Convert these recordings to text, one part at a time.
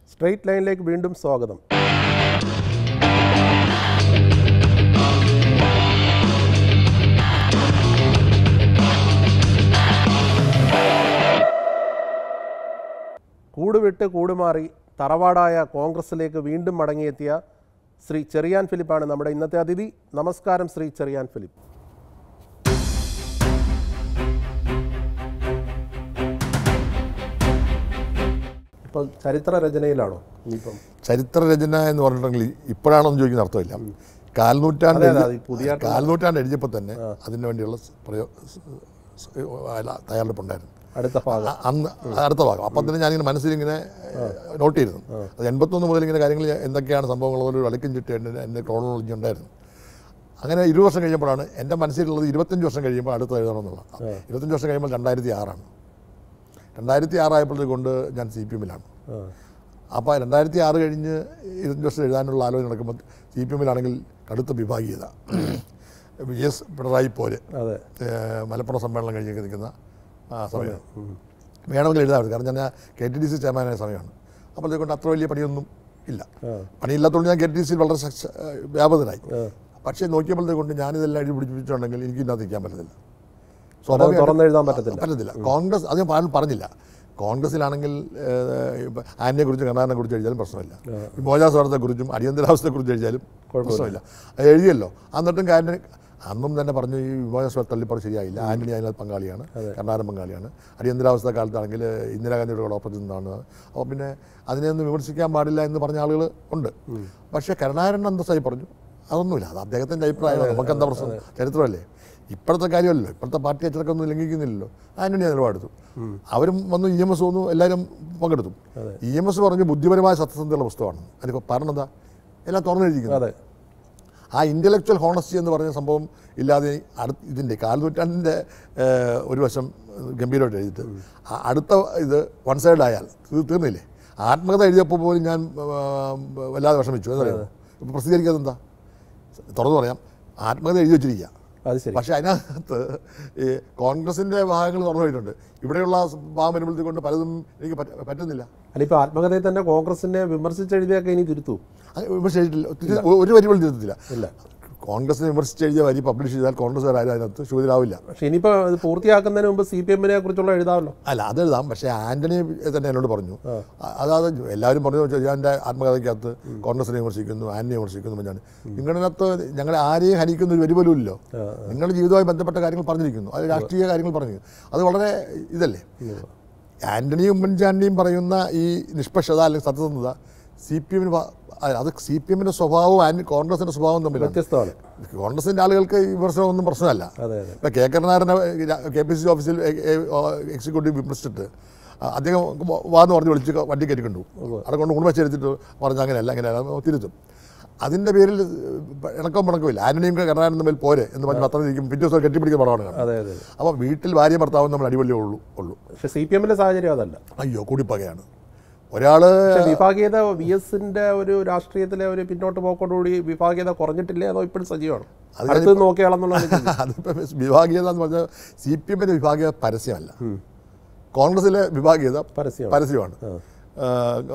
Straight ലൈനിലേക്ക് വീണ്ടും സ്വാഗതം കൂടുവിട്ട് കൂടുമാറി തറവാടായ കോൺഗ്രസിലേക്ക് വീണ്ടും മടങ്ങിയെത്തിയ ശ്രീ ചെറിയാൻ ഫിലിപ്പാണ് നമ്മുടെ ഇന്നത്തെ അതിഥി നമസ്കാരം ശ്രീ ചെറിയാൻ ഫിലിപ്പ് ഇപ്പോൾ ചരിത്ര രചനയിലാണോ ഇനിയിപ്പം ചരിത്രരചന എന്ന് പറഞ്ഞിട്ടുണ്ടെങ്കിൽ ഇപ്പോഴാണെന്ന് ചോദിക്കുന്ന അർത്ഥമില്ല കാൽനൂറ്റാണ്ട് അതെ, അതെ, എഴുതി- അത് പുതിയ കാൽനൂറ്റാണ്ട് എഴുതിയപ്പോൾ തന്നെ അതിന് വേണ്ടിയുള്ള സ് പ്രയോ സ് സ് അല്ല, തയ്യാറെടുപ്പുണ്ടായിരുന്നു അടുത്ത ഭാഗം അ- അന്ന് അടുത്ത ഭാഗം അപ്പം തന്നെ ഞാനിങ്ങനെ മനസ്സിലിങ്ങനെ നോട്ട് ചെയ്തിരുന്നു അത് എൺപത്തൊന്ന് മുതൽ ഇങ്ങനെ കാര്യങ്ങൾ എന്തൊക്കെയാണ് സംഭവങ്ങൾ ഒരു അലക്കും ചുറ്റി എൻ്റെ എൻ്റെ ക്രോണോളജി ഉണ്ടായിരുന്നു അങ്ങനെ ഇരുപത് വർഷം കഴിയുമ്പോഴാണ് എൻ്റെ മനസ്സിലുള്ളത് ഇരുപത്തഞ്ച് വർഷം കഴിയുമ്പോൾ അടുത്ത് എഴുതണമെന്നുള്ള ഇരുപത്തഞ്ച് വർഷം കഴിയുമ്പോൾ രണ്ടായിരത്തി ആറാണ് രണ്ടായിരത്തി ആറായപ്പോഴത്തേക്ക് കൊണ്ട് ഞാൻ സി പി എമ്മിലാണ് ആ, അപ്പോൾ രണ്ടായിരത്തി ആറ് കഴിഞ്ഞ് ഇരുപത്തഞ്ച് വർഷം എഴുതാനുള്ള ആലോചന നടക്കുമ്പോൾ സി പി എമ്മിലാണെങ്കിൽ കടുത്ത വിഭാഗീയത വി എസ് പിണറായി പോര് അതെ ഏഹ് മലപ്പുറം സമ്മേളനം കഴിഞ്ഞ് നിൽക്കുന്ന ആ സമയം വേണമെങ്കിൽ എഴുതാറുണ്ട് കാരണം ഞാൻ കെ ടി ഡി സി ചെയർമാനായ സമയമാണ് അപ്പോഴത്തേക്കൊണ്ട് അത്ര വലിയ പണിയൊന്നും ഇല്ല ആ. പണിയില്ലാത്തതുകൊണ്ട് ഞാൻ കെ ടി ഡി സിയിൽ വളരെ സക്സ- ഏഹ് വ്യാപകനായി ആ. പക്ഷേ നോക്കിയപ്പോഴത്തേക്കൊണ്ട് ഞാനിതെല്ലാം എഴുതി പിടിപ്പിച്ചിട്ടുണ്ടെങ്കിൽ എനിക്ക് ഇതിനകത്ത് നിൽക്കാൻ പറ്റത്തില്ല അത് സ്വാഭാവികമായിട്ടും തുറന്നെഴുതാൻ പറ്റത്തില്ല പറ്റത്തില്ല കോൺഗ്രസ് അത് ഞാൻ പാ- പറഞ്ഞില്ല കോൺഗ്രസിലാണെങ്കിൽ ആനിനെ കുറിച്ചും കർണാടനെ കുറിച്ച് എഴുതിയാലും പ്രശ്നമില്ല ഈ മോചാസ്വാരത്തെ കുറിച്ചും അടിയന്തരാവസ്ഥയെ കുറിച്ച് എഴുതിയാലും പ്രശ്നമില്ല അത് എഴുതിയല്ലോ എന്നിട്ടും കാര്യം അന്നും തന്നെ പറഞ്ഞു ഈ വിമോചന തള്ളിപ്പറ ശരിയായില്ല ആന്റണി അതിനകത്ത് പങ്കാളിയാണ് കർണാടൻ പങ്കാളിയാണ് അടിയന്തരാവസ്ഥ കാലത്താണെങ്കിൽ ഇന്ദിരാഗാന്ധിയുടെ കൂടെ ഒപ്പത്തിൽ നിന്നാണ് അപ്പോൾ പിന്നെ അതിനെയൊന്നും വിമർശിക്കാൻ പാടില്ല എന്ന് പറഞ്ഞ ആളുകൾ ഉണ്ട് പക്ഷേ കരുണാകരൻ അന്തസ്സായി പറഞ്ഞു അതൊന്നുമില്ല അത് അദ്ദേഹത്തിൻ്റെ അഭിപ്രായമാണ് നമുക്ക് എന്താ പ്രശ്നം ചരിത്രമല്ലേ ഇപ്പോഴത്തെ കാര്യമല്ലല്ലോ ഇപ്പോഴത്തെ പാർട്ടി അച്ചടക്കമൊന്നും ലംഘിക്കുന്നില്ലല്ലോ ആന്റണി ആ നിലപാടെടുത്തു അവരും വന്നു ഇ എം എസ് വന്നു എല്ലാവരും പങ്കെടുത്തു ഇ എം എസ് പറഞ്ഞു ബുദ്ധിപരമായ സത്യസന്ധതയുള്ള പുസ്തകമാണ് അതിപ്പോൾ കാരണം എന്താ എല്ലാം തുറന്നെഴുതിക്കുന്നു അതെ ആ ഇൻ്റലക്ച്വൽ ഹോണസ്റ്റി എന്ന് പറഞ്ഞ സംഭവം ഇല്ലാതെ അടുത്ത ഇതിൻ്റെ കാൽനൂറ്റാണ്ടിൻ്റെ ഏഹ്, ഒരു വശം ഗംഭീരമായിട്ട് എഴുതിയിട്ട് ആ അടുത്ത ഇത് വൺ സൈഡ് ആയാൽ തീ- തീർന്നില്ലേ ആത്മകഥ എഴുതിയപ്പോൾ പോലും ഞാൻ ആ, വല്ലാതെ വിഷമിച്ചു എന്താ പറയുക ഇപ്പോൾ പ്രസിദ്ധീകരിക്കാതെ എന്താ തുറന്നു പറയാം ആത്മകഥ എഴുതി വെച്ചിരിക്കുക അത് ശരി പക്ഷേ അതിനകത്ത് ഈ കോൺഗ്രസിൻ്റെ ഭാഗങ്ങൾ തുറന്നു പോയിട്ടുണ്ട് ഇവിടെയുള്ള ഭാഗം വരുമ്പോഴത്തേക്കൊണ്ട് പലതും എനിക്ക് പറ്റ- പറ്റുന്നില്ല അല്ല ഇപ്പൊ ആത്മകഥയിൽ തന്നെ കോൺഗ്രസിനെ വിമർശിച്ചെഴുതിയൊക്കെ ഇനി തിരുത്തു അത് വിമർശിച്ചിട്ടില്ല ഒത്തിരി- ഒരു വരി പോലും തിരുത്തില്ല ഇല്ല കോൺഗ്രസിനെ വിമർശിച്ച് എഴുതിയ വരി പബ്ലിഷ് ചെയ്താൽ കോൺഗ്രസ് ആരും അതിനകത്ത് ശൂതിരാവില്ല പക്ഷെ ഇനിയിപ്പോ ഇത് പൂർത്തിയാക്കുന്നതിന് മുമ്പ് സി പി എമ്മിനെ കുറിച്ചുള്ള എഴുതാമല്ലോ അല്ല അത് എഴുതാം പക്ഷേ ആന്റണി തന്നെ എന്നോട് പറഞ്ഞു അ- അതായത് എല്ലാവരും പറഞ്ഞു വെച്ചാൽ ഞാൻ എൻ്റെ ആത്മകഥയ്ക്കകത്ത് കോൺഗ്രസിനെ വിമർശിക്കുന്നു ആന്റണിയെ വിമർശിക്കുന്നു പറഞ്ഞാണ് നിങ്ങളിനകത്ത് ഞങ്ങളെ ആരെയും ഹനിക്കുന്ന ഒരു വരി പോലും ഇല്ലോ നിങ്ങളുടെ ജീവിതവുമായി ബന്ധപ്പെട്ട കാര്യങ്ങൾ പറഞ്ഞിരിക്കുന്നു അത് രാഷ്ട്രീയ കാര്യങ്ങൾ പറഞ്ഞു അത് വളരെ ഇതല്ലേ ആന്റണിയും ഉമ്മൻചാണ്ടിയും പറയുന്ന ഈ നിഷ്പക്ഷത അല്ലെങ്കിൽ സത്യസന്ധത സി പി എമ്മിന് അത് സി പി എമ്മിൻ്റെ സ്വഭാവവും ആന്റി കോൺഗ്രസിൻ്റെ സ്വഭാവവും തമ്മിലാണ് വ്യത്യസ്തമാണ് കോൺഗ്രസിൻ്റെ ആളുകൾക്ക് ഈ വിമർശനമൊന്നും പ്രശ്നമല്ല അതെ അതെ ഇപ്പം കെ കരുണാകരനെ കെ പി സി സി ഓഫീസിൽ എക്സിക്യൂട്ടീവ് വിമർശിച്ചിട്ട് ആ, അദ്ദേഹം വാന്ന് പറഞ്ഞ് വിളിച്ച് വണ്ടി കയറ്റിക്കൊണ്ടു അവിടെ കൊണ്ട് ഉണവച്ചെടുത്തിട്ട് പറഞ്ഞ അങ്ങനെയല്ല അങ്ങനെയല്ല തിരുത്തും അതിൻ്റെ പേരിൽ ഇണക്കം മുടക്കമില്ല ആന്റണിയും കരുണാകരനും തമ്മിൽ പോരെ എന്ന് പറഞ്ഞ് പത്രം ഇരിക്കും പിറ്റേ ദിവസം കെട്ടിപ്പിടിക്കുന്ന പടമാണ് കാണുന്നത് അതെ അതെ അപ്പോൾ വീട്ടിൽ ഭാര്യ ഭർത്താവും നമ്മൾ അടിപൊളിയേ ഉള്ളൂ ഉള്ളൂ പക്ഷെ സി പി എമ്മിന്റെ സാഹചര്യം അതല്ല അയ്യോ കൂടിപ്പകയാണ് ഒരാൾ പക്ഷെ വിഭാഗീയത വി എസിന്റെ ഒരു രാഷ്ട്രീയത്തിലെ ഒരു പിന്നോട്ട് പോക്കോടുകൂടി വിഭാഗീയത കുറഞ്ഞിട്ടില്ലേ അതോ ഇപ്പോഴും സജീവമാണ് അത് അടുത്ത് നോക്കിയാളെന്നുള്ള അതിപ്പോൾ വിഭാഗീയത എന്ന് പറഞ്ഞാൽ സി പി എമ്മിൻ്റെ വിഭാഗീയത പരസ്യമല്ല കോൺഗ്രസിലെ വിഭാഗീയത പരസ്യം പരസ്യമാണ് ആ,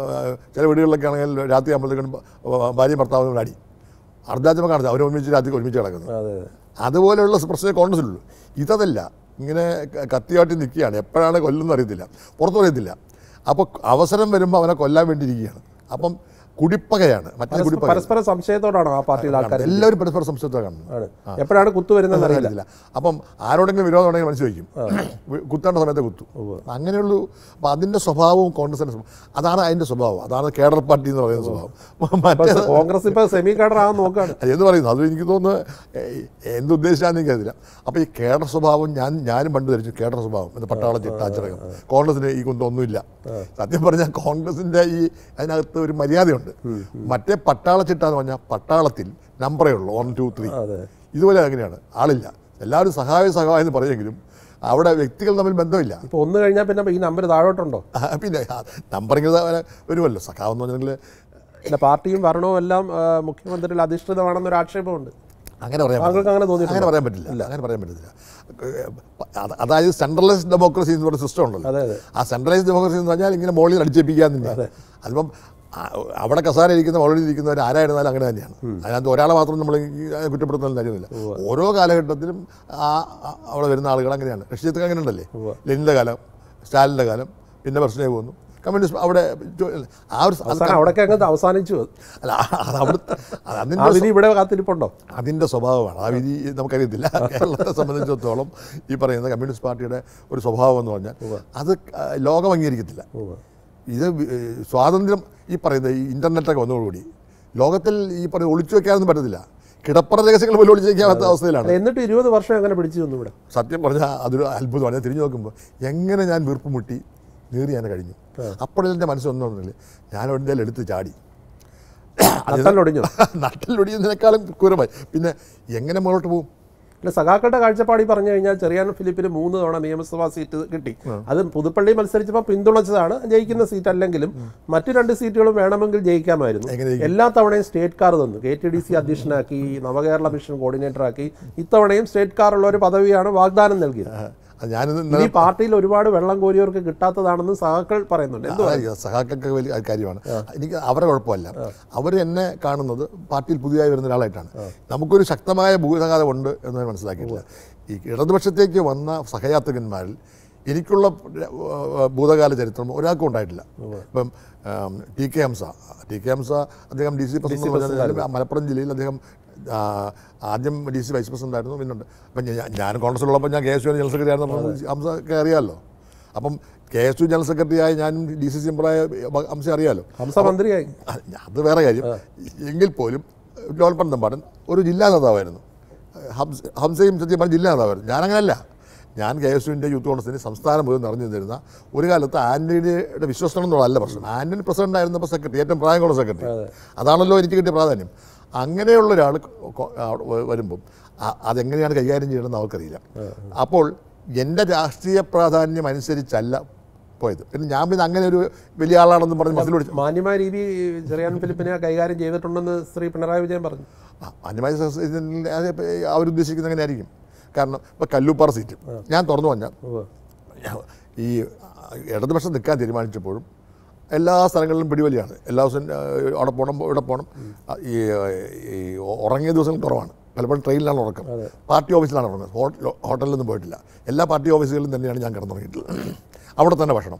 ചില വീടുകളിലൊക്കെ ആണെങ്കിൽ രാത്രി ആകുമ്പോഴത്തേക്കും ഭാര്യയും ഭർത്താവും തമ്മിൽ അടി അർദ്ധാചമ കാണുന്നത് അവർ ഒരുമിച്ച് രാത്രി ഒരുമിച്ച് കിടക്കുന്നത് അതെ അതെ അതുപോലെയുള്ള പ്രശ്നമേ കോൺഗ്രസിലുള്ളൂ ഇതല്ല ഇങ്ങനെ ക- കത്തിയാട്ടി നിൽക്കുകയാണ് എപ്പോഴാണ് കൊല്ലുന്നത് അറിയത്തില്ല പുറത്തു അറിയത്തില്ല അപ്പോൾ അവസരം വരുമ്പോൾ അവനെ കൊല്ലാൻ വേണ്ടി ഇരിക്കുകയാണ് അപ്പം കുടിപ്പകയാണ് മറ്റേ പരസ്പ- കുടിപ്പക പരസ്പര സംശയത്തോടാണ് ആ പാർട്ടിയിലെ ആൾക്കാർ എല്ലാവരും പരസ്പര സംശയത്തെ കാണുന്നു ആണ് എപ്പോഴാണ് കുത്തു വരുന്നത് അറിയില്ല അറിയില്ല അപ്പം ആരോടെങ്കിലും വിരോധം ഉണ്ടെങ്കിൽ മനസ്സിൽ വയ്ക്കും കുത്തേണ്ട സമയത്ത് കുത്തു അങ്ങനെയുള്ളൂ അപ്പം അതിൻ്റെ സ്വഭാവവും കോൺഗ്രസിൻ്റെ സ്വഭാവം അതാണ് അതിൻ്റെ സ്വഭാവം അതാണ് കേഡർ പാർട്ടി എന്ന് പറയുന്ന സ്വഭാവം മറ്റേ കോൺഗ്രസ് ഇപ്പൊ സെമി കാഡർ ആകാൻ നോക്കാണ് അത് എന്ന് പറയുന്നു അത് എനിക്ക് തോന്നുന്നു ഏയ്, എന്തുദ്ദേശിച്ചാന്ന് എനിക്കറിയില്ല അപ്പോൾ ഈ കേഡർ സ്വഭാവം ഞാൻ ഞാനും പണ്ട് ധരിച്ചു കേഡർ സ്വഭാവം എന്ന് പട്ടാള ചിട്ടാച്ചടക്കം കോൺഗ്രസിന് ഈ കുന്തൊന്നുമില്ല സത്യം പറഞ്ഞാൽ കോൺഗ്രസിൻ്റെ ഈ അതിനകത്ത് ഒരു മര്യാദയുണ്ട് മറ്റേ പട്ടാള ചിട്ട എന്ന് പറഞ്ഞാൽ പട്ടാളത്തിൽ നമ്പറേ ഉള്ളൂ വൺ ടു ത്രീ അതെ ഇതുപോലെ അങ്ങനെയാണ് ആളില്ല എല്ലാവരും സഹായ സഹായം എന്ന് പറയുമെങ്കിലും അവിടെ വ്യക്തികൾ തമ്മിൽ ബന്ധമില്ല ഇപ്പൊ ഒന്ന് കഴിഞ്ഞാൽ പിന്നെ ഈ നമ്പർ താഴോട്ടുണ്ടോ ആ, പിന്നെ നമ്പറിങ് വരുമല്ലോ സഖാവ് എന്ന് പറഞ്ഞെങ്കിൽ പിന്നെ പാർട്ടിയും ഭരണവും എല്ലാം ആ, മുഖ്യമന്ത്രിയിൽ അധിഷ്ഠിതമാണെന്നൊരു ആക്ഷേപമുണ്ട് അങ്ങനെ പറയാൻ താങ്കൾക്ക് അങ്ങനെ തോന്നിയിട്ടുണ്ടോ? അങ്ങനെ പറയാൻ പറ്റില്ല അങ്ങനെ പറയാൻ പറ്റില്ല അത് അതായത് സെൻട്രലൈസ്ഡ് ഡെമോക്രസി എന്ന് പറയുന്ന സിസ്റ്റം ഉണ്ടല്ലോ അതെ അതെ ആ സെൻട്രലൈസ്ഡ് ഡെമോക്രസി എന്ന് പറഞ്ഞാൽ ഇങ്ങനെ മോളിൽ അടിച്ചേപ്പിക്കുക എന്നില്ല അതിപ്പം ആ, അവിടെ കസാര ഇരിക്കുന്ന ഓൾറെഡി ഇരിക്കുന്നവർ ആരായിരുന്നാലും അങ്ങനെ തന്നെയാണ് അതിനകത്ത് ഒരാളെ മാത്രം നമ്മൾ കുറ്റപ്പെടുത്തുന്ന കാര്യമില്ല ഓരോ കാലഘട്ടത്തിലും ആ ആ- അവിടെ വരുന്ന ആളുകൾ അങ്ങനെയാണ് റഷ്യത്തൊക്കെ അങ്ങനെ ഉണ്ടല്ലേ ലെനിൻ്റെ കാലം സ്റ്റാലിൻ്റെ കാലം പിന്നെ പ്രശ്നമായി പോകുന്നു കമ്മ്യൂണിസ്റ്റ് അവിടെ ചോ- ആ ഒരു സ- അവസാനം അവിടേക്ക് അങ്ങ് അവസാനിച്ചു അത്. അല്ല അത് അവിടുത്തെ അത് ആ അതിൻ്റെ വിധി ഇവിടെ കാത്തിരിപ്പുണ്ടോ അതിൻ്റെ സ്വഭാവമാണ് ആ വിധി നമുക്കറിയത്തില്ല കേരളത്തെ സംബന്ധിച്ചിടത്തോളം ഈ പറയുന്ന കമ്മ്യൂണിസ്റ്റ് പാർട്ടിയുടെ ഒരു സ്വഭാവം എന്ന് പറഞ്ഞാൽ അത് ആ, ലോകം അംഗീകരിക്കത്തില്ല ഇത് വി- ഏ, സ്വാതന്ത്ര്യം ഈ പറയുന്ന ഈ ഇൻ്റർനെറ്റൊക്കെ വന്നതോടുകൂടി ലോകത്തിൽ ഈ പറയുന്ന ഒളിച്ചു വെക്കാനൊന്നും പറ്റത്തില്ല കിടപ്പറ രഹസ്യങ്ങൾ പോലും ഒളിച്ചു വെക്കാത്ത അവസ്ഥയിലാണ് അല്ല, എന്നിട്ട് ഇരുപത് വർഷം എങ്ങനെ പിടിച്ചു നിന്നു ഇവിടെ സത്യം പറഞ്ഞാൽ അതൊരു അത്ഭുതമാണ് ഞാൻ തിരിഞ്ഞു നോക്കുമ്പോൾ എങ്ങനെ ഞാൻ വീർപ്പ് മുട്ടി നീറി ഞാൻ കഴിഞ്ഞു അപ്പോഴെൻ്റെ മനസ്സൊന്നുമില്ല ഞാൻ എവിടെയെങ്കിലും എടുത്ത് ചാടി നട്ടലൊടിഞ്ഞു നട്ടിലൊടിയുന്നതിനേക്കാളും ക്രൂരമായി പിന്നെ എങ്ങനെ മുന്നോട്ട് പോകും അല്ല സഖാക്കളുടെ കാഴ്ചപ്പാടി പറഞ്ഞു കഴിഞ്ഞാൽ ചെറിയാൻ ഫിലിപ്പിന് മൂന്ന് തവണ നിയമസഭാ സീറ്റ് കിട്ടി അത് പുതുപ്പള്ളി മത്സരിച്ചപ്പോൾ പിന്തുണച്ചതാണ് ജയിക്കുന്ന സീറ്റ് അല്ലെങ്കിലും മറ്റു രണ്ട് സീറ്റുകളും വേണമെങ്കിൽ ജയിക്കാമായിരുന്നു എങ്ങനെ ജയിക്കും? എല്ലാ തവണയും സ്റ്റേറ്റ് കാർ തന്നു കെ ടി ഡി സി അധ്യക്ഷനാക്കി നവകേരള മിഷൻ കോർഡിനേറ്റർ ആക്കി ഇത്തവണയും സ്റ്റേറ്റ് കാർ ഉള്ള ഒരു പദവിയാണ് വാഗ്ദാനം നൽകിയത് അത് ഞാനിത് ഇത് ഇന്നലെ ഈ പാർട്ടിയിൽ ഒരുപാട് വെള്ളം കോരിയവർക്ക് കിട്ടാത്തതാണെന്ന് സഖാക്കൾ പറയുന്നുണ്ട് എന്തുവാ അതായിരിക്കും. സഖാക്കൾക്ക് വലിയ കാര്യമാണ് എനിക്ക് അവരെ കുഴപ്പമല്ല അവർ എന്നെ കാണുന്നത് പാർട്ടിയിൽ പുതിയതായി വരുന്ന ഒരാളായിട്ടാണ് നമുക്കൊരു ശക്തമായ ഭൂതകാലം ഉണ്ട് എന്ന് ഞാൻ മനസ്സിലാക്കിയിട്ടില്ല ഈ ഇടതുപക്ഷത്തേക്ക് വന്ന സഹയാത്രികന്മാരിൽ എനിക്കുള്ള ഏഹ്, ഭൂതകാല ചരിത്രം ഒരാൾക്കും ഉണ്ടായിട്ടില്ല ഇപ്പം ആം, T K Hamsa T K Hamsa അദ്ദേഹം ഡി സി പ്രസിഡന്റ് മലപ്പുറം ജില്ലയിൽ അദ്ദേഹം ആ, ആദ്യം ഡി സി വൈസ് പ്രസിഡന്റ് ആയിരുന്നു പിന്നുണ്ട് അപ്പം ഞാൻ- ഞാൻ കോൺഗ്രസിലുള്ളപ്പോൾ ഞാൻ K S U general secretary ആയിരുന്നു ഹംസ ഒക്കെ അറിയാമല്ലോ അപ്പം കെ എസ് യു ജനറൽ സെക്രട്ടറിയായി ഞാനും ഡി സി സി മെമ്പറായ ഹംസ അറിയാമല്ലോ ഹംസ മന്ത്രിയായി അത് അത് വേറെ കാര്യം എങ്കിൽ പോലും ലോൽപ്പൻ തമ്പാടൻ ഒരു ജില്ലാ നേതാവായിരുന്നു ഹംസ ഹംസയും സത്യം പറഞ്ഞ ജില്ലാ നേതാവായിരുന്നു ഞാനങ്ങനല്ല ഞാൻ കെ എസ് യുവിൻ്റെ യൂത്ത് കോൺഗ്രസിന് സംസ്ഥാനം മുഴുവൻ നിറഞ്ഞു നിന്നിരുന്ന ഒരു കാലത്ത് ആൻ്റണിയുടെ വിശ്വസനം എന്നുള്ളതല്ല പ്രശ്നം ആൻ്റണി പ്രസിഡന്റ് ആയിരുന്നപ്പോൾ സെക്രട്ടറി ഏറ്റവും പ്രായമുള്ള സെക്രട്ടറി അതാണല്ലോ എനിക്ക് കിട്ടിയ പ്രാധാന്യം അങ്ങനെയുള്ള ഒരാൾ വരുമ്പം അ- അതെങ്ങനെയാണ് കൈകാര്യം ചെയ്യണമെന്ന് അവർക്കറിയില്ല അപ്പോൾ എൻ്റെ രാഷ്ട്രീയ പ്രാധാന്യം അനുസരിച്ചല്ല പോയത് പിന്നെ ഞാൻ പിന്നെ അങ്ങനെ ഒരു വലിയ ആളാണെന്ന് പറഞ്ഞ് മസിൽ പിടിച്ചു മാന്യമായ രീതി ചെറിയാൻ ഫിലിപ്പിനെ കൈകാര്യം ചെയ്തിട്ടുണ്ടെന്ന് ശ്രീ പിണറായി വിജയൻ പറഞ്ഞു ആ, മാന്യമായ സഹ- അത് ഇപ്പൊ അവരുദ്ദേശിക്കുന്നത് അങ്ങനെ ആയിരിക്കും കാരണം ഇപ്പോൾ കല്ലൂപ്പാറ സീറ്റ് ഞാൻ തുറന്നു പറഞ്ഞാൽ ഉവ്വ്. ഈ ഇടതുപക്ഷം നിൽക്കാൻ തീരുമാനിച്ചപ്പോഴും എല്ലാ സ്ഥലങ്ങളിലും പിടിവലിയാണ് എല്ലാ ദിവസവും ആ, അവിടെ പോകണം ഇവിടെ പോകണം ആ, ഈ ഈ ഉറങ്ങിയ ദിവസങ്ങൾ കുറവാണ് പലപ്പോഴും ട്രെയിനിലാണ് ഉറക്കം പാർട്ടി ഓഫീസിലാണ് ഉറങ്ങുന്നത് ഹോട്ട- ഹോട്ടലിലൊന്നും പോയിട്ടില്ല എല്ലാ പാർട്ടി ഓഫീസുകളിലും തന്നെയാണ് ഞാൻ കിടന്നുറങ്ങിയിട്ടുള്ളത് അവിടെ തന്നെ ഭക്ഷണം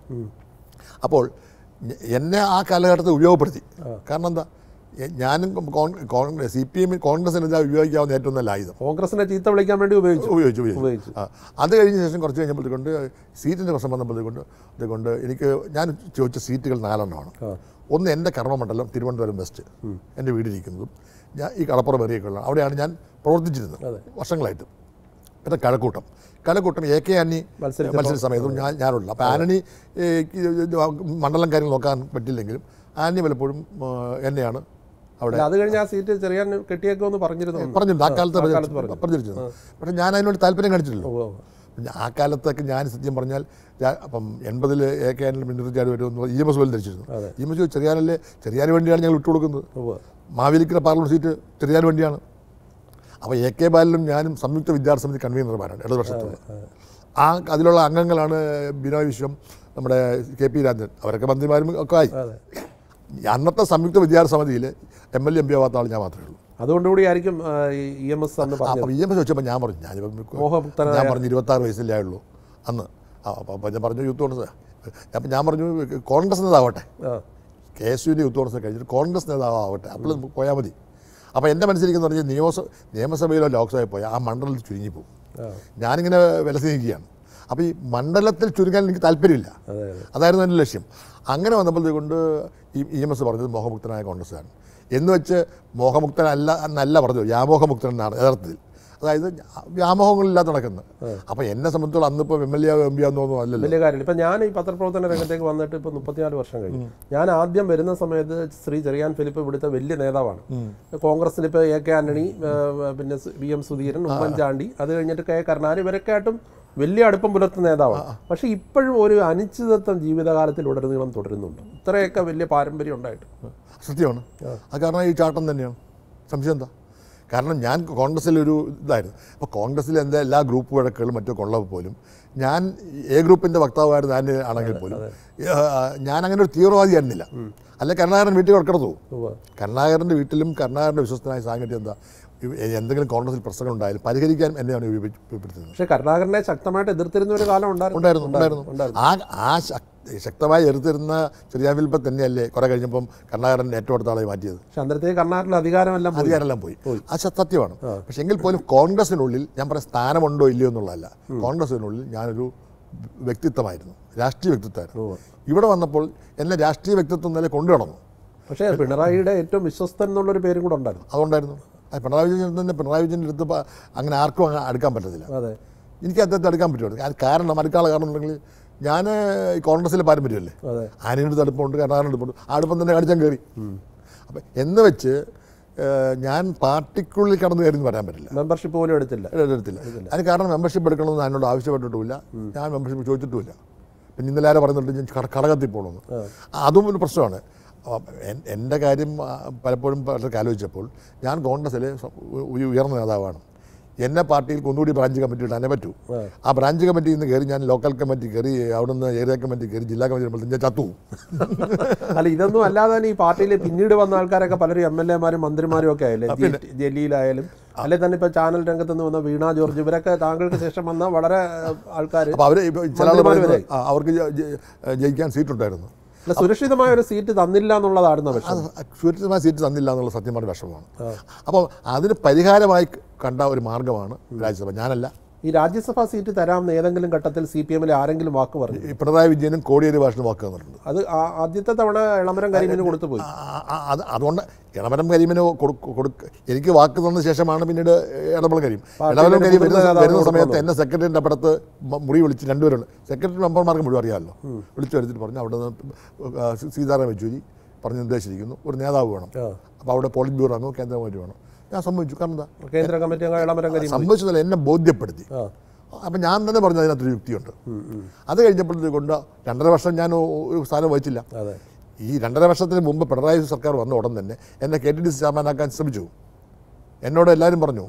അപ്പോൾ ഞ- എന്നെ ആ കാലഘട്ടത്തിൽ ഉപയോഗപ്പെടുത്തി കാരണം എന്താ എ- ഞാനും കോൺഗ്രസ് സി പി എമ്മിൽ കോൺഗ്രസിനെതിരെ ഉപയോഗിക്കാവുന്ന ഏറ്റവും നല്ല ആയുധം കോൺഗ്രസിനെ ചീത്ത വിളിക്കാൻ വേണ്ടി ഉപയോഗിച്ചു ഉപയോഗിച്ചു ഉപയോഗിച്ചു ഉപയോഗിച്ചു. ആ അത് കഴിഞ്ഞ ശേഷം കുറച്ച് കഴിഞ്ഞപ്പോഴത്തേക്കൊണ്ട് സീറ്റിൻ്റെ പ്രശ്നം വന്നപ്പോഴത്തേക്കൊണ്ട് അതുകൊണ്ട് എനിക്ക് ഞാൻ ചോദിച്ച സീറ്റുകൾ നാലെണ്ണമാണ് ഒന്ന് എൻ്റെ കർമ്മമണ്ഡലം തിരുവനന്തപുരം വെസ്റ്റ് എൻ്റെ വീടിരിക്കുന്നതും ഞാൻ ഈ കടപ്പുറം ഏറിയൊക്കെയുള്ള അവിടെയാണ് ഞാൻ പ്രവർത്തിച്ചിരുന്നത് വർഷങ്ങളായിട്ട് പിന്നെ കഴക്കൂട്ടം കഴക്കൂട്ടം എ കെ ആന്നി മത്സരിച്ചപ്പോൾ- മത്സര സമയത്തും ഞാൻ ഞാനുള്ള അപ്പോൾ ആന്റണി ഏ, ഇത് മണ്ഡലം കാര്യങ്ങൾ നോക്കാൻ പറ്റില്ലെങ്കിലും ആന്റണി പലപ്പോഴും ആ, എന്നെയാണ് അവിടെ അല്ല, അത് കഴിഞ്ഞ് ആ സീറ്റ് ചെറിയാൻ കെട്ടിയേക്കുമെന്ന് പറഞ്ഞിരുന്നു പറഞ്ഞിട്ടുണ്ട് ആ കാലത്ത് ആ കാലത്ത് പറഞ്ഞു. പറഞ്ഞിരുന്നു പക്ഷേ ഞാൻ അതിനോട് താല്പര്യം കാണിച്ചിട്ടില്ലല്ലോ ഉവ്വ് ഉവ്വ്. പിന്നെ ആ കാലത്തൊക്കെ ഞാൻ സത്യം പറഞ്ഞാൽ ഞാൻ അപ്പം എൺപതിൽ എ കെ ആനിൽ മിന്നറിച്ചാട് വരുമെന്ന് ഇ എം എസ് പോലും ധരിച്ചിരുന്നു ഇ എം എസ് ചെറിയാനല്ലേ ചെറിയാന് വേണ്ടിയാണ് ഞങ്ങൾ വിട്ടുകൊടുക്കുന്നത് ഉവ്വ്. മാവേലിക്കര പാർലമെന്റ് സീറ്റ് ചെറിയാന് വേണ്ടിയാണ് അപ്പോൾ എ കെ ബാലനും ഞാനും സംയുക്ത വിദ്യാർത്ഥി സമിതി കൺവീനർമാരാണ് ഇടതുപക്ഷത്തുള്ള ആ അതിലുള്ള അംഗങ്ങളാണ് ബിനോയ് വിശ്വം നമ്മുടെ കെ പി രാജൻ അവരൊക്കെ മന്ത്രിമാരും ഒക്കെ ആയി അതെ അന്നത്തെ സംയുക്ത വിദ്യാർത്ഥി സമിതിയിൽ M L A M P ആവാത്ത ആൾ ഞാൻ മാത്രമേ ഉള്ളൂ അതുകൊണ്ടുകൂടി ആയിരിക്കും ഇ എം എസ് അന്ന് പറഞ്ഞത് അപ്പം ഇ എം എസ് വെച്ചപ്പോൾ ഞാൻ പറഞ്ഞു ഞാനിപ്പം മോഹമുക്തനായ ഞാൻ പറഞ്ഞു ഇരുപത്താറ് വയസ്സല്ലേ ആയുള്ളൂ അന്ന് ആ, അപ്പം അപ്പം ഞാൻ പറഞ്ഞു യൂത്ത് കോൺഗ്രസ് അപ്പം ഞാൻ പറഞ്ഞു കോൺഗ്രസ് നേതാവട്ടെ ആ കെ എസ് യുവിൻ്റെ യൂത്ത് കോൺഗ്രസ് കഴിഞ്ഞിട്ട് കോൺഗ്രസ് നേതാവാവട്ടെ അപ്പോൾ നമുക്ക് പോയാൽ മതി അപ്പോൾ എൻ്റെ മനസ്സിലിരിക്കുന്ന പറഞ്ഞാൽ നിയമസഭ നിയമസഭയിലോ ലോക്സഭയിൽ പോയാൽ ആ മണ്ഡലത്തിൽ ചുരുങ്ങിപ്പോവും ആ. ഞാനിങ്ങനെ വിലസി നിൽക്കുകയാണ് അപ്പോൾ ഈ മണ്ഡലത്തിൽ ചുരുങ്ങാൻ എനിക്ക് താല്പര്യമില്ല അതെ അതെ അതായിരുന്നു എൻ്റെ ലക്ഷ്യം അങ്ങനെ വന്നപ്പോഴത്തേക്ക് കൊണ്ട് ഈ ഇ എം എസ് പറഞ്ഞത് മോഹമുക്തനായ കോൺഗ്രസ്സാണ് എന്ന് വെച്ച് മോഹമുക്തനല്ല എന്നല്ല പറഞ്ഞത് വ്യാമോഹമുക്തൻ എന്നാണ് യഥാർത്ഥത്തിൽ അതായത് വ്യാമോഹങ്ങളില്ലാതെ നടക്കുന്നത് അപ്പോൾ എന്നെ സംബന്ധിച്ചോളം അന്നിപ്പോൾ M L A M P ആണെന്നൊന്നും അല്ലല്ലോ വലിയ കാര്യമില്ല ഇപ്പം ഞാൻ ഈ പത്രപ്രവർത്തന രംഗത്തേക്ക് വന്നിട്ട് ഇപ്പോൾ മുപ്പത്തിനാല് വർഷം കഴിഞ്ഞു ഞാൻ ആദ്യം വരുന്ന സമയത്ത് ശ്രീ ചെറിയാൻ ഫിലിപ്പ് ഇവിടുത്തെ വലിയ നേതാവാണ് കോൺഗ്രസിൽ ഇപ്പോൾ എ കെ ആന്റണി ഏഹ്, പിന്നെ വി എം സുധീരൻ ഉമ്മൻചാണ്ടി അത് കഴിഞ്ഞിട്ട് കെ കരുണാകരൻ ഇവരൊക്കെ ആയിട്ടും വലിയ അടുപ്പം പുലർത്തുന്ന നേതാവാണ് പക്ഷേ ഇപ്പോഴും ഒരു അനിശ്ചിതത്വം ജീവിതകാലത്തിൽ ഉടനീളം തുടരുന്നുണ്ട് ഇത്രയൊക്കെ വലിയ പാരമ്പര്യം ഉണ്ടായിട്ട് സത്യമാണ് അത് കാരണം ഈ ചാട്ടം തന്നെയാണ് സംശയം എന്താ കാരണം ഞാൻ കോൺഗ്രസ്സിലൊരു ഇതായിരുന്നു അപ്പോൾ കോൺഗ്രസ്സിലെ എൻ്റെ എല്ലാ ഗ്രൂപ്പ് വഴക്കുകളും മറ്റൊക്കെ ഉള്ളപ്പോൾ പോലും ഞാൻ എ ഗ്രൂപ്പിൻ്റെ വക്താവായിരുന്നു ഞാൻ ആണെങ്കിൽ പോലും ആ, ഞാൻ അങ്ങനെ ഒരു തീവ്രവാദിയായിരുന്നില്ല അല്ലെ കരുണാകരൻ വീട്ടിൽ കിടക്കണതു ഉവ്വ്. കരുണാകരൻ്റെ വീട്ടിലും കരുണാകരൻ്റെ വിശ്വസ്തനായ സാങ്കേതിക എന്താ ഇവ- എന്തെങ്കിലും കോൺഗ്രസിൽ പ്രശ്നങ്ങൾ ഉണ്ടായാലും പരിഹരിക്കാൻ എന്നെയാണ് ഉപയോഗപ്പെടുത്തുന്നത് പക്ഷെ കരുണാകരനെ ശക്തമായിട്ട് എതിർത്തിരുന്ന ഒരു കാലം ഉണ്ടായിരുന്നു ഉണ്ടായിരുന്നു ഉണ്ടായിരുന്നു ആ ആ ശക്- ശക്തമായി എതിർത്തിരുന്ന ചെറിയ വിൽപ്പം തന്നെയല്ലേ കുറെ കഴിഞ്ഞപ്പം കരുണാകരൻ ഏറ്റവും അടുത്ത ആളെ മാറ്റിയത് പക്ഷെ അന്നേരത്തേക്ക് കർണാടകയിൽ അധികാരമെല്ലാം പോയി. അധികാരമെല്ലാം പോയി ആ സ- സത്യമാണ് പക്ഷെ എങ്കിൽ പോലും കോൺഗ്രസിനുള്ളിൽ ഞാൻ പറയാം സ്ഥാനമുണ്ടോ ഇല്ലയോ എന്നുള്ളതല്ല കോൺഗ്രസിനുള്ളിൽ ഞാനൊരു വ്യക്തിത്വമായിരുന്നു രാഷ്ട്രീയ വ്യക്തിത്വമായിരുന്നു ഇവിടെ വന്നപ്പോൾ എന്നെ രാഷ്ട്രീയ വ്യക്തിത്വം നില കൊണ്ടു നടന്നു പക്ഷേ പിണറായിയുടെ ഏറ്റവും വിശ്വസ്തൻ എന്നുള്ളൊരു പേരും കൂടെ ഉണ്ടായിരുന്നു അതുകൊണ്ടായിരുന്നു അത് പിണറായി വിജയൻ തന്നെ പിണറായി വിജയൻ്റെ അടുത്ത് പ- അങ്ങനെ ആർക്കും അങ്ങ് അടുക്കാൻ പറ്റത്തില്ല അതെ എനിക്ക് അദ്ദേഹത്തെ അടുക്കാൻ പറ്റുമോ അത് കാരണം അടുക്കാനുള്ള കാരണം ഉണ്ടെങ്കിൽ ഞാൻ ഈ കോൺഗ്രസിലെ പാരമ്പര്യമല്ലേ അതെ ആനയുടെ അടുപ്പമുണ്ട് കർണാടക അടുപ്പമുണ്ട് ആ അടുപ്പം തന്നെ കാണിച്ചാൽ കയറി അപ്പം എന്ന് വെച്ച് ഏഹ്, ഞാൻ പാർട്ടിക്കുള്ളിൽ കടന്നു കയറി എന്ന് പറയാൻ പറ്റില്ല മെമ്പർഷിപ്പ് പോലും എടുത്തില്ല എടുത്തില്ല അതിന് കാരണം മെമ്പർഷിപ്പ് എടുക്കണമെന്ന് എന്നോട് ആവശ്യപ്പെട്ടിട്ടുമില്ല ഞാൻ മെമ്പർഷിപ്പ് ചോദിച്ചിട്ടുമില്ല പിന്നെ ഇന്നലെ ആരെ പറഞ്ഞിട്ട് ഞാൻ കട- കടകത്തിൽ പോകണമെന്ന് അതും ഒരു പ്രശ്നമാണ് അപ്പൊ എൻ- എൻ്റെ കാര്യം ആ, പലപ്പോഴും പലർക്ക് ആലോചിച്ചപ്പോൾ ഞാൻ കോൺഗ്രസ്സിലെ സ- ഉ- ഉ- ഉയർന്ന നേതാവാണ് എന്നെ പാർട്ടിയിൽ ഒന്നുകൂടി ബ്രാഞ്ച് കമ്മിറ്റി ഇടാനേ പറ്റൂ ആ ബ്രാഞ്ച് കമ്മിറ്റിയിൽ നിന്ന് കയറി ഞാൻ ലോക്കൽ കമ്മിറ്റി കയറി അവിടുന്ന് ഏരിയ കമ്മിറ്റി കയറി ജില്ലാ കമ്മിറ്റി വരുമ്പോഴത്തേക്കും ഞാൻ ചത്തു അല്ല ഇതൊന്നും അല്ലാതെ തന്നെ ഈ പാർട്ടിയിൽ പിന്നീട് വന്ന ആൾക്കാരൊക്കെ പലരും എം എൽ എമാരും മന്ത്രിമാരും ഒക്കെ ആയില്ലേ ജി- ജലീലായാലും അല്ലെ തന്നെ ഇപ്പൊ ചാനൽ രംഗത്ത് നിന്ന് വന്ന വീണ ജോർജ് ഇവരൊക്കെ താങ്കൾക്ക് ശേഷം വന്ന വളരെ ആൾക്കാർ അപ്പോൾ അവർ ചില ആൾ മന്ത്രിമാര് പറയുന്നത് വരെ. ആ, അവർക്ക് ജ- ജ- ജയിക്കാൻ സീറ്റുണ്ടായിരുന്നു അല്ല സുരക്ഷിതമായ ഒരു സീറ്റ് തന്നില്ല എന്നുള്ളതാണ് വിഷയം അത് സുരക്ഷിതമായ സീറ്റ് തന്നില്ല എന്നുള്ള സത്യമായ വിഷമമാണ് അപ്പോൾ അതിന് പരിഹാരമായി കണ്ട ഒരു മാർഗ്ഗമാണ് രാജ്യസഭ ഞാനല്ല ഈ രാജ്യസഭാ സീറ്റ് തരാമെന്ന് ഏതെങ്കിലും ഘട്ടത്തിൽ സി പി എമ്മിലെ ആരെങ്കിലും വാക്ക് പറഞ്ഞു ഈ പിണറായി വിജയനും കോടിയേരി ഭാഷന് വാക്ക് തന്നിട്ടുണ്ട് അത് ആ- ആദ്യത്തെ തവണ ഇളമരം കരിമീന് കൊടുത്തു പോയി ആ- ആ- അത് അതുകൊണ്ട് ഇടമരം കരീമിന് കൊടുക്ക കൊടുക്ക എനിക്ക് വാക്ക് തന്ന ശേഷമാണ് പിന്നീട് ഇടമലം കരീം ഇടമലം കരീം വരുന്ന മുതിർന്ന വരുന്ന നേതാവ് സമയത്ത് എന്നെ സെക്രട്ടറിൻ്റെ അപ്പുറത്ത് മ- മുറി വിളിച്ച് രണ്ടുപേരുണ്ട് സെക്രട്ടറി മെമ്പർമാർക്ക് മുഴുവൻ അറിയാമല്ലോ വിളിച്ചു വരുത്തിട്ട് പറഞ്ഞു അവിടെ നിന്ന് ആ, സീ- സീതാറാം യെച്ചൂരി പറഞ്ഞ് നിർദ്ദേശിച്ചിരിക്കുന്നു ഒരു നേതാവ് വേണം ആ. അപ്പോൾ അവിടെ പോളിറ്റ് ബ്യൂറോ അംഗം കേന്ദ്ര കമ്മിറ്റി വേണം ഞാൻ സമ്മതിച്ചു കാരണം എന്താ കേന്ദ്ര കമ്മിറ്റി അംഗം ഇളമരം കരീം സംഭവിച്ചതല്ല എന്നെ ബോധ്യപ്പെടുത്തി ആ അപ്പം ഞാൻ തന്നെ പറഞ്ഞു അതിനകത്തൊരു യുക്തിയുണ്ട് അത് കഴിഞ്ഞപ്പോഴത്തേക്ക് കൊണ്ട് രണ്ടര വർഷം ഞാൻ ഒ- ഒരു സ്ഥാനം വഹിച്ചില്ല അതെ ഈ രണ്ടര വർഷത്തിന് മുമ്പ് പിണറായി സർക്കാർ വന്ന ഉടൻ തന്നെ എന്നെ കെ ടി ഡി സി ചെയർമാനാക്കാൻ ശ്രമിച്ചു എന്നോട് എല്ലാവരും പറഞ്ഞു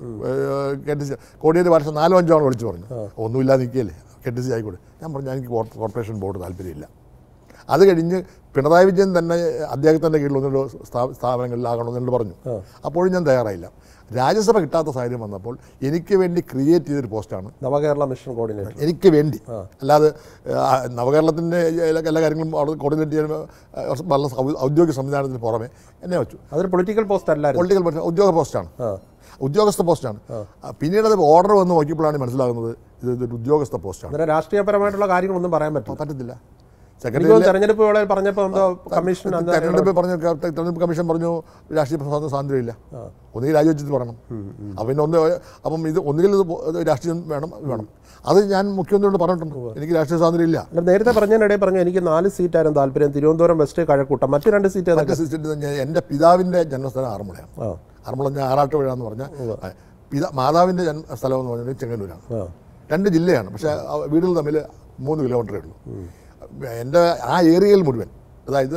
കെ ടി സി കോടിയേരി ഭാഷ നാലോ അഞ്ചോ ആണ് വിളിച്ചു പറഞ്ഞു ഒന്നുമില്ലാതെ നിൽക്കുകയല്ലേ കെ ടി സി ആയിക്കോട്ടെ ഞാൻ പറഞ്ഞു എനിക്ക് കോർ- കോർപ്പറേഷൻ ബോർഡ് താല്പര്യമില്ല അത് കഴിഞ്ഞ് പിണറായി വിജയൻ തന്നെ അദ്ദേഹത്തിൻ്റെ കീഴിൽ ഒന്നോ സ്ഥാപനങ്ങളിലാകണമെന്ന് പറഞ്ഞു അപ്പോഴും ഞാൻ തയ്യാറായില്ല രാജ്യസഭ കിട്ടാത്ത സാഹചര്യം വന്നപ്പോൾ എനിക്ക് വേണ്ടി ക്രിയേറ്റ് ചെയ്തൊരു പോസ്റ്റാണ് നവകേരള മിഷൻ കോർഡിനേറ്റർ എനിക്ക് വേണ്ടി അല്ലാതെ ആ, നവകേരളത്തിൻ്റെ എല്ലാ എല്ലാ കാര്യങ്ങളും അവിടെ കോർഡിനേറ്റ് ചെയ്യാൻ ആ, വളരെ ഔ- ഔദ്യോഗിക സംവിധാനത്തിന് പുറമെ എന്നെ വെച്ചു അതൊരു പൊളിറ്റിക്കൽ പോസ്റ്റ് അല്ലായിരുന്നു പൊളിറ്റിക്കൽ പോസ്റ്റ് ഉദ്യോഗ പോസ്റ്റാണ് ആ ഉദ്യോഗസ്ഥ പോസ്റ്റാണ് ആ, പിന്നീട് അത് ഓർഡർ വന്ന് നോക്കിയപ്പോഴാണ് മനസ്സിലാകുന്നത് ഇത് ഇതൊരു ഉദ്യോഗസ്ഥ പോസ്റ്റാണ് അന്നേരം രാഷ്ട്രീയപരമായിട്ടുള്ള കാര്യങ്ങളൊന്നും പറയാൻ പറ്റില്ല പറ്റത്തില്ല എനിക്ക് സെക്രട്ടറി തോന്നുന്നു തെരഞ്ഞെടുപ്പ് വേളയിൽ പറഞ്ഞപ്പോ എന്തോ കമ്മീഷൻ അന്ന് തെരഞ്ഞെടുപ്പ് പറഞ്ഞു തെരഞ്ഞെടുപ്പ് കമ്മീഷൻ പറഞ്ഞു രാഷ്ട്രീയ സ്വാതന്ത്ര്യ സ്വാതന്ത്ര്യമില്ല ഒന്നുകിൽ രാജിവെച്ചിട്ട് പറയണം അപ്പം പിന്നെ ഒന്ന് അപ്പം ഇത് ഒന്നുകിൽ ഇത് പോ- ഇത് രാഷ്ട്രീയം വേണം ഇത് വേണം അത് ഞാൻ മുഖ്യമന്ത്രിയോട് പറഞ്ഞിട്ടുണ്ട് എനിക്ക് രാഷ്ട്രീയ സ്വാതന്ത്ര്യം ഇല്ല അല്ല, നേരത്തെ പറഞ്ഞതിനിടയിൽ പറഞ്ഞു എനിക്ക് നാല് സീറ്റായിരുന്നു താല്പര്യം തിരുവനന്തപുരം വെസ്റ്റ് കഴക്കൂട്ടം മറ്റു രണ്ട് സീറ്റ് ഏതൊക്കെ മറ്റേ സിസ്റ്റത്തിൽ ഞാൻ എൻ്റെ പിതാവിൻ്റെ ജന്മസ്ഥലം ആറന്മുളയാണ് ആ ആറന്മുള ഞാൻ ആറാട്ടുപുഴ എന്ന് പറഞ്ഞാൽ പിതാ മാതാവിൻ്റെ ജന്മ സ്ഥലം എന്ന് പറഞ്ഞാൽ ചെങ്ങന്നൂരാണ് ആ രണ്ട് ജില്ലയാണ് പക്ഷേ ആ വീടുകൾ തമ്മിൽ മൂന്ന് കിലോമീറ്ററേ ഉള്ളൂ എൻ്റെ ആ ഏരിയയിൽ മുഴുവൻ അതായത്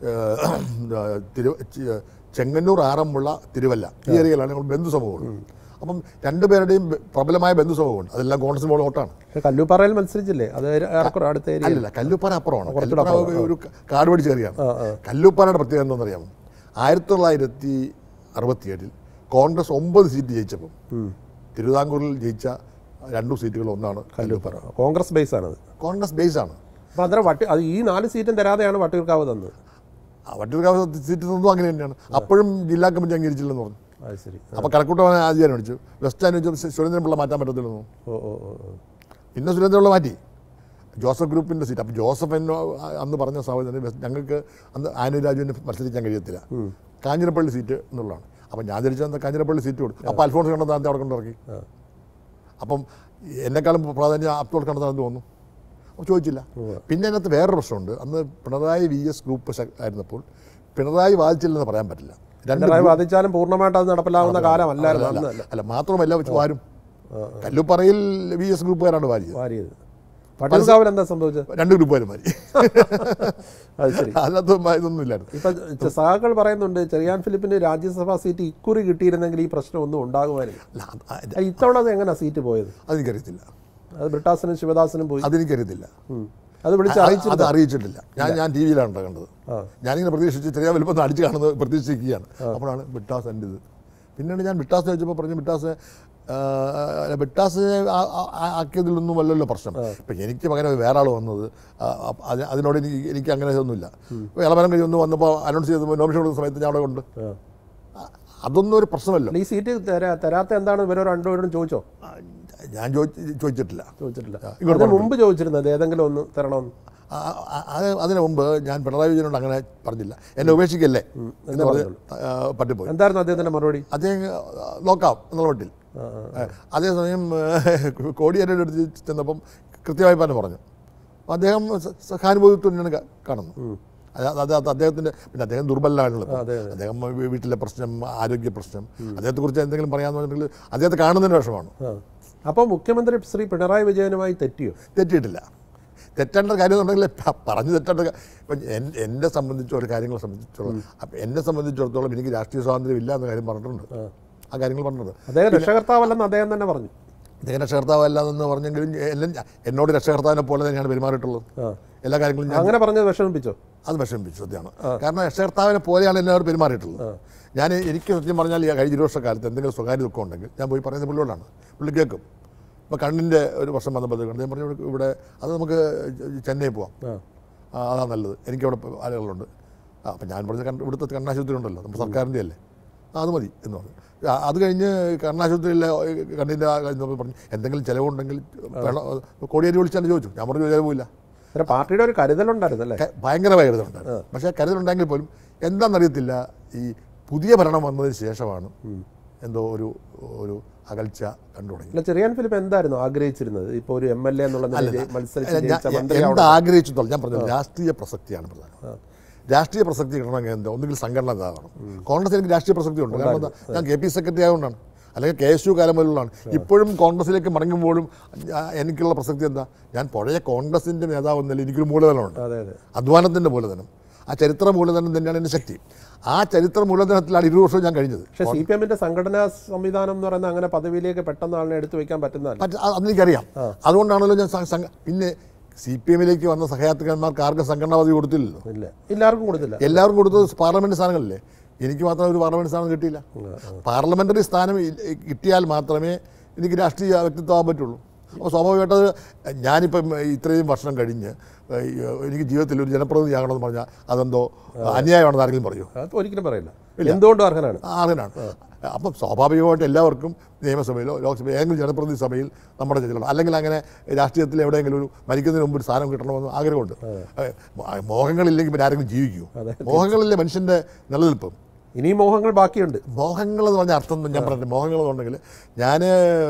ഏഹ്, തിരു ചെ- ചെങ്ങന്നൂർ ആറന്മുള തിരുവല്ല ഈ ഏരിയയിലാണ് ഞങ്ങൾ ബന്ധു സമൂഹമുള്ളത് അപ്പം രണ്ടുപേരുടെയും ബ- പ്രബലമായ ബന്ധു സമൂഹമുണ്ട് അതെല്ലാം കോൺഗ്രസ് മോൾ വോട്ടാണ് പക്ഷെ കല്ലൂപ്പാറയിൽ മത്സരിച്ചില്ലേ അത് ഏറെക്കുറെ അടുത്ത ഏരിയ അല്ലല്ല കല്ലുപ്പാറ അപ്പുറമാണ് കല്ലുപ്പാറ ഒരു കാട് പിടിച്ച് കയറിയാണ് കല്ലുപ്പാറയുടെ പ്രത്യേകത എന്താണെന്നറിയാമോ ആയിരത്തി തൊള്ളായിരത്തി അറുപത്തിയേഴിൽ കോൺഗ്രസ് ഒമ്പത് സീറ്റ് ജയിച്ചപ്പം തിരുവിതാംകൂറിൽ ജയിച്ച രണ്ടു സീറ്റുകൾ ഒന്നാണ് കല്ലുപ്പാറ കോൺഗ്രസ് ബേസ് ആണത് കോൺഗ്രസ് ബേസ് ആണ് അപ്പൊ അന്നേരം വട്ടി അത് ഈ നാല് സീറ്റും തരാതെയാണ് വട്ടിയൂർക്കാവ് തന്നത് ആ വട്ടിയൂർക്കാവ് സീറ്റ് തന്നതും അങ്ങനെ തന്നെയാണ് അപ്പോഴും ജില്ലാ കമ്മിറ്റി അംഗീകരിച്ചില്ലെന്ന് പറഞ്ഞു അത് ശരി അപ്പോൾ കടക്കൂട്ടം ആദ്യം അടിച്ചു വെസ്റ്റ് അനുവദിച്ചു സുരേന്ദ്രൻപിള്ള മാറ്റാൻ പറ്റത്തില്ലെന്നു ഓ ഓ ഓ ഓ. പിന്നെ സുരേന്ദ്രപിള്ള മാറ്റി ജോസഫ് ഗ്രൂപ്പിൻ്റെ സീറ്റ് അപ്പോൾ ജോസഫ് എന്നോ അന്ന് പറഞ്ഞ സഹോദരൻ വെസ്റ്റ് ഞങ്ങൾക്ക് അന്ന് ആനു രാജുവിന് മത്സരിക്കാൻ കഴിയത്തില്ല കാഞ്ഞിരപ്പള്ളി സീറ്റ് എന്നുള്ളതാണ് അപ്പം ഞാൻ ധരിച്ചത് കാഞ്ഞിരപ്പള്ളി സീറ്റ് കൊടുത്തു അപ്പോൾ അൽഫോൺസ് കണ്ടെത്താൻ അവിടെ കൊണ്ടിറക്കി അപ്പം എന്നെക്കാളും പ്രാധാന്യം അബ്ദുൾ കണ്ടെത്താൻ തോന്നുന്നു അപ്പോൾ ചോദിച്ചില്ല പിന്നെ അതിനകത്ത് വേറൊരു പ്രശ്നമുണ്ട് അന്ന് പിണറായി വി എസ് ഗ്രൂപ്പ് ശ- ആയിരുന്നപ്പോൾ പിണറായി വാദിച്ചില്ലെന്ന് പറയാൻ പറ്റില്ല രണ്ട് പിണറായി വാദിച്ചാലും പൂർണ്ണമായിട്ട് അത് നടപ്പിലാവുന്ന കാലമല്ലായിരുന്നു അന്ന് അല്ല അല്ല മാത്രമല്ല വെച്ച് വാരും കല്ലുപ്പറയിൽ വി എസ് ഗ്രൂപ്പുകാരാണ് വാരിയത് വാരിയത് വട്ടിയൂർക്കാവിൽ എന്താ സംഭവിച്ചത് രണ്ട് ഗ്രൂപ്പുകാരും മാറി അത് ശരി അതിനകത്ത് ഇതൊന്നും ഇല്ലായിരുന്നു ഇപ്പൊ ച- സഹാക്കൾ പറയുന്നുണ്ട് ചെറിയാൻ ഫിലിപ്പിന് രാജ്യസഭാ സീറ്റ് ഇക്കുറി കിട്ടിയിരുന്നെങ്കിൽ ഈ പ്രശ്നം ഒന്നും ഉണ്ടാകുമായിരുന്നു അല്ല അത് അത് അല്ല, ഇത്തവണ അത് എങ്ങനെയാ സീറ്റ് പോയത് അതെനിക്കറിയത്തില്ല അത് ബ്രിട്ടാസിനും ശിവദാസിനും പോയി അതെനിക്കറിയത്തില്ല അത് വിളിച്ച് ആ- അറിയിച്ചിരുന്നോ? അത് അറിയിച്ചിട്ടില്ല ഞാൻ ഞാൻ ടി വിയിലാണ് കണ്ടത് ആ. ഞാനിങ്ങനെ പ്രതീക്ഷിച്ച് ചെറിയ വലുപ്പം അടിച്ച് കാണുന്നത് പ്രതീക്ഷിക്കുകയാണ് അപ്പോഴാണ് ബിട്ടാസ് എൻ്റെ ഇത് പിന്നീട് ഞാൻ ബിട്ടാസ് ചോദിച്ചപ്പോൾ പറഞ്ഞു ബിട്ടാസ് ആ, അല്ല, ബിട്ടാസ് ആ- ആ- ആ- ആക്കിയതിലൊന്നും അല്ലല്ലോ പ്രശ്നം ഇപ്പം എനിക്ക് പകരം വേറെ ആൾ വന്നത് ആ, അപ്പ- അത് അതിനോട് എനിക്ക് എനിക്ക് അങ്ങനെ ഒന്നുമില്ല ഇപ്പോൾ ഇളമരം കഴിഞ്ഞ് ഒന്ന് വന്നപ്പോൾ അനൗൺസ് ചെയ്തപ്പോൾ നോമിഷൻ കൊടുക്കുന്ന സമയത്ത് ഞാൻ അവിടെ ഉണ്ട് ആ. ആ, അതൊന്നും ഒരു പ്രശ്നമല്ല അല്ല, ഈ സീറ്റ് തരാ തരാത്ത എന്താണ് ഇവരോ രണ്ടുപേരും ചോദിച്ചോ ആ, ഞാൻ ചോദിച്ച് ചോദിച്ചിട്ടില്ല ചോദിച്ചിട്ടില്ല ഇങ്ങോട്ട് അതിന് മുമ്പ് ചോദിച്ചിരുന്നത് ഏതെങ്കിലും ഒന്ന് തരണമെന്ന് ആ, ആ, അത് അതിന് മുമ്പ് ഞാൻ പിണറായി വിജയനോട് അങ്ങനെ പറഞ്ഞില്ല എന്നെ ഉപേക്ഷിക്കല്ലേ എന്ന് പറഞ്ഞ് ആ, പറ്റിപ്പോയി എന്തായിരുന്നു അദ്ദേഹത്തിന്റെ മറുപടി അദ്ദേഹം ആ, നോക്കാം എന്നുള്ള മട്ടിൽ ആ, ആ. ഏ, അതേസമയം ഏ, കോടിയേരിയുടെ അടുത്ത് ചെന്നപ്പം കൃത്യമായി തന്നെ പറഞ്ഞു അപ്പോൾ അദ്ദേഹം സ- സഹാനുഭൂതിത്വം തന്നെയാണ് കാ- കാണുന്നു അത് അത് അത് അദ്ദേഹത്തിൻ്റെ പിന്നെ അദ്ദേഹം ദുർബലനാണല്ലോ ഇപ്പം. അതെ, അദ്ദേഹം വീ- വീട്ടിലെ പ്രശ്നം ആരോഗ്യ പ്രശ്നം അദ്ദേഹത്തെക്കുറിച്ച് എന്തെങ്കിലും പറയാമെന്ന് പറഞ്ഞിട്ടുണ്ടെങ്കിൽ അദ്ദേഹത്തെ കാണുന്നതിന് വിഷമാണ് ആ. അപ്പോൾ മുഖ്യമന്ത്രി ശ്രീ പിണറായി വിജയനുമായി തെറ്റിയോ തെറ്റിയിട്ടില്ല തെറ്റേണ്ട കാര്യം എന്നുണ്ടെങ്കിൽ പ- പറഞ്ഞു തെറ്റേണ്ട കാ- ഇപ്പം എൻ- എന്നെ സംബന്ധിച്ച് ഒരു കാര്യങ്ങളെ സംബന്ധിച്ചിടത്തോളം അപ്പം എന്നെ സംബന്ധിച്ചിടത്തോളം എനിക്ക് രാഷ്ട്രീയ സ്വാതന്ത്ര്യം ഇല്ല എന്ന കാര്യം പറഞ്ഞിട്ടുണ്ട് ആ കാര്യങ്ങൾ പറഞ്ഞിട്ടുണ്ട് അദ്ദേഹം രക്ഷകർത്താവല്ലെന്ന് അദ്ദേഹം തന്നെ പറഞ്ഞു അദ്ദേഹം രക്ഷകർത്താവല്ലാതെന്ന് പറഞ്ഞെങ്കിലും എല്ലാം ഞ- എന്നോട് രക്ഷകർത്താവിനെ പോലെ തന്നെയാണ് പെരുമാറിയിട്ടുള്ളത് ആ. എല്ലാ കാര്യങ്ങളും ഞാൻ അങ്ങനെ പറഞ്ഞത് വിഷമിപ്പിച്ചോ അത് വിഷമിപ്പിച്ചു സത്യമാണ് കാരണം രക്ഷകർത്താവിനെ പോലെയാണ് എന്നോട് പെരുമാറിയിട്ടുള്ളത് ഞാൻ എനിക്ക് സത്യം പറഞ്ഞാൽ ഈ കഴിഞ്ഞ ഇരുപത് വർഷക്കാലത്ത് എന്തെങ്കിലും സ്വകാര്യ ദുഃഖം ഉണ്ടെങ്കിൽ ഞാൻ പോയി പറയുന്നത് പുള്ളിയോടാണ് പുള്ളി കേൾക്കും ഇപ്പോൾ കണ്ണിൻ്റെ ഒരു പ്രശ്നം വന്നപ്പോഴത്തേക്ക് ഞാൻ പറഞ്ഞു ഇവിടെ- ഇവിടെ അത് നമുക്ക് ചെന്നൈ പോവാം ആ ആ, അതാ നല്ലത് എനിക്കവിടെ ആളുകളുണ്ട് ആ അപ്പം ഞാൻ പറഞ്ഞ കണ്ണ് ഇവിടുത്തെ കണ്ണാശുപത്രി ഉണ്ടല്ലോ നമ്മുടെ സർക്കാരിൻ്റെ അല്ലേ ആ അത് മതി എന്ന് പറഞ്ഞു ആ, അത് കഴിഞ്ഞ് കണ്ണാശുപത്രിയിലെ കണ്ണിൻ്റെ ആ കഴിഞ്ഞപ്പോൾ പറഞ്ഞു എന്തെങ്കിലും ചിലവുണ്ടെങ്കിൽ വേണം കോടിയേരി വിളിച്ചാൽ ചോദിച്ചു ഞാൻ പറഞ്ഞു ചിലവില്ല പിന്നെ പാർട്ടിയുടെ ഒരു കരുതലുണ്ടായിരുന്നു അല്ലേ ക- ഭയങ്കര കരുതലുണ്ടായിരുന്നു പക്ഷേ കരുതലുണ്ടെങ്കിൽ പോലും എന്താണെന്നറിയത്തില്ല ഈ പുതിയ ഭരണം വന്നതിന് ശേഷമാണ് എന്തോ ഒരു ഒരു അകൽച്ച കണ്ടു തുടങ്ങി അല്ല ചെറിയാൻ ഫിലിപ്പ് എന്തായിരുന്നു ആഗ്രഹിച്ചിരുന്നത് ഇപ്പോൾ ഒരു എം എൽ എ എന്നുള്ള നിലയിൽ മത്സരിച്ച് അല്ല, ജയിച്ച ഞാൻ- മന്ത്രി എന്താ ആഗ്രഹിച്ചു ഞാൻ പറഞ്ഞത് രാഷ്ട്രീയ പ്രസക്തിയാണ് പ്രധാനം രാഷ്ട്രീയ പ്രസക്തി കിട്ടണമെങ്കിൽ എന്താ ഒന്നുകിൽ സംഘടന ഇതാകണം കോൺഗ്രസ് എനിക്ക് രാഷ്ട്രീയ പ്രസക്തി ഉണ്ട് കാരണം എന്താ ഞാൻ കെ പി സെക്രട്ടറി ആയതുകൊണ്ടാണ് അല്ലെങ്കിൽ കെ എസ് യു കാലം മുതലുള്ളതാണ് ഇപ്പോഴും കോൺഗ്രസിലേക്ക് മടങ്ങുമ്പോഴും ആ, എനിക്കുള്ള പ്രസക്തി എന്താ ഞാൻ പഴയ കോൺഗ്രസിൻ്റെ നേതാവ് എന്നല്ല എനിക്കൊരു മൂലധനമുണ്ട് അതെ അതെ അധ്വാനത്തിൻ്റെ മൂലധനം ആ ചരിത്ര മൂലധനം തന്നെയാണ് എൻ്റെ ശക്തി ആ ചരിത്ര മൂലധനത്തിലാണ് ഇരുപത് വർഷം ഞാൻ കഴിഞ്ഞത് പക്ഷേ സി പി എമ്മിന്റെ സംഘടനാ സംവിധാനം എന്ന് പറയുന്നത് അങ്ങനെ പദവിയിലേക്ക് പെട്ടെന്ന് ആളിനെ എടുത്തു വെക്കാൻ പറ്റുന്നതല്ല പറ്റ അത് അതെനിക്കറിയാം അതുകൊണ്ടാണല്ലോ ഞാൻ സ- സംഘ- പിന്നെ സി പി എമ്മിലേക്ക് വന്ന സഹയാത്രികന്മാർക്ക് ആർക്കും സംഘടനാ പദവി കൊടുത്തില്ലല്ലോ ഇല്ല എല്ലാവർക്കും കൊടുത്തില്ല എല്ലാവർക്കും കൊടുത്തത് പാർലമെന്റ് സ്ഥാനങ്ങളില്ലേ എനിക്ക് മാത്രം ഒരു പാർലമെന്റ് സ്ഥാനം കിട്ടിയില്ല പാർലമെന്ററി സ്ഥാനം ഇ- കിട്ടിയാൽ മാത്രമേ എനിക്ക് രാഷ്ട്രീയ വ്യക്തിത്വമാകാൻ പറ്റുള്ളൂ അപ്പോൾ സ്വാഭാവികമായിട്ട് അത് ഞാനിപ്പം ഇത്രയും വർഷം കഴിഞ്ഞ് ഏഹ്, എനിക്ക് ജീവിതത്തിൽ ഒരു ജനപ്രതിനിധിയാകണമെന്ന് പറഞ്ഞാൽ അതെന്തോ അന്യായമാണെന്ന് ആരെങ്കിലും പറയൂ അത് ഒരിക്കലും പറയില്ല എന്തുകൊണ്ടും അർഹനാണ് അങ്ങനെയാണ് അപ്പം സ്വാഭാവികമായിട്ട് എല്ലാവർക്കും നിയമസഭയിലോ ലോക്സഭയിലോ ഏതെങ്കിലും ജനപ്രതിനിധി സഭയിൽ നമ്മുടെ ചെല്ലണം അല്ലെങ്കിൽ അങ്ങനെ രാഷ്ട്രീയത്തിൽ എവിടെയെങ്കിലും ഒരു മരിക്കുന്നതിന് മുമ്പ് ഒരു സ്ഥാനം കിട്ടണമെന്ന് ആഗ്രഹമുണ്ട് ഏഹ്, മോ- മോഹങ്ങളില്ലെങ്കിൽ പിന്നെ ആരെങ്കിലും ജീവിക്കൂ മോഹങ്ങളിലെ മനുഷ്യൻ്റെ നിലനിൽപ്പും ഇനിയും മോഹങ്ങൾ ബാക്കിയുണ്ട് മോഹങ്ങൾ എന്ന് പറഞ്ഞ അർത്ഥം ഞാൻ പറഞ്ഞിട്ട് മോഹങ്ങൾ എന്നുണ്ടെങ്കിൽ ഞാൻ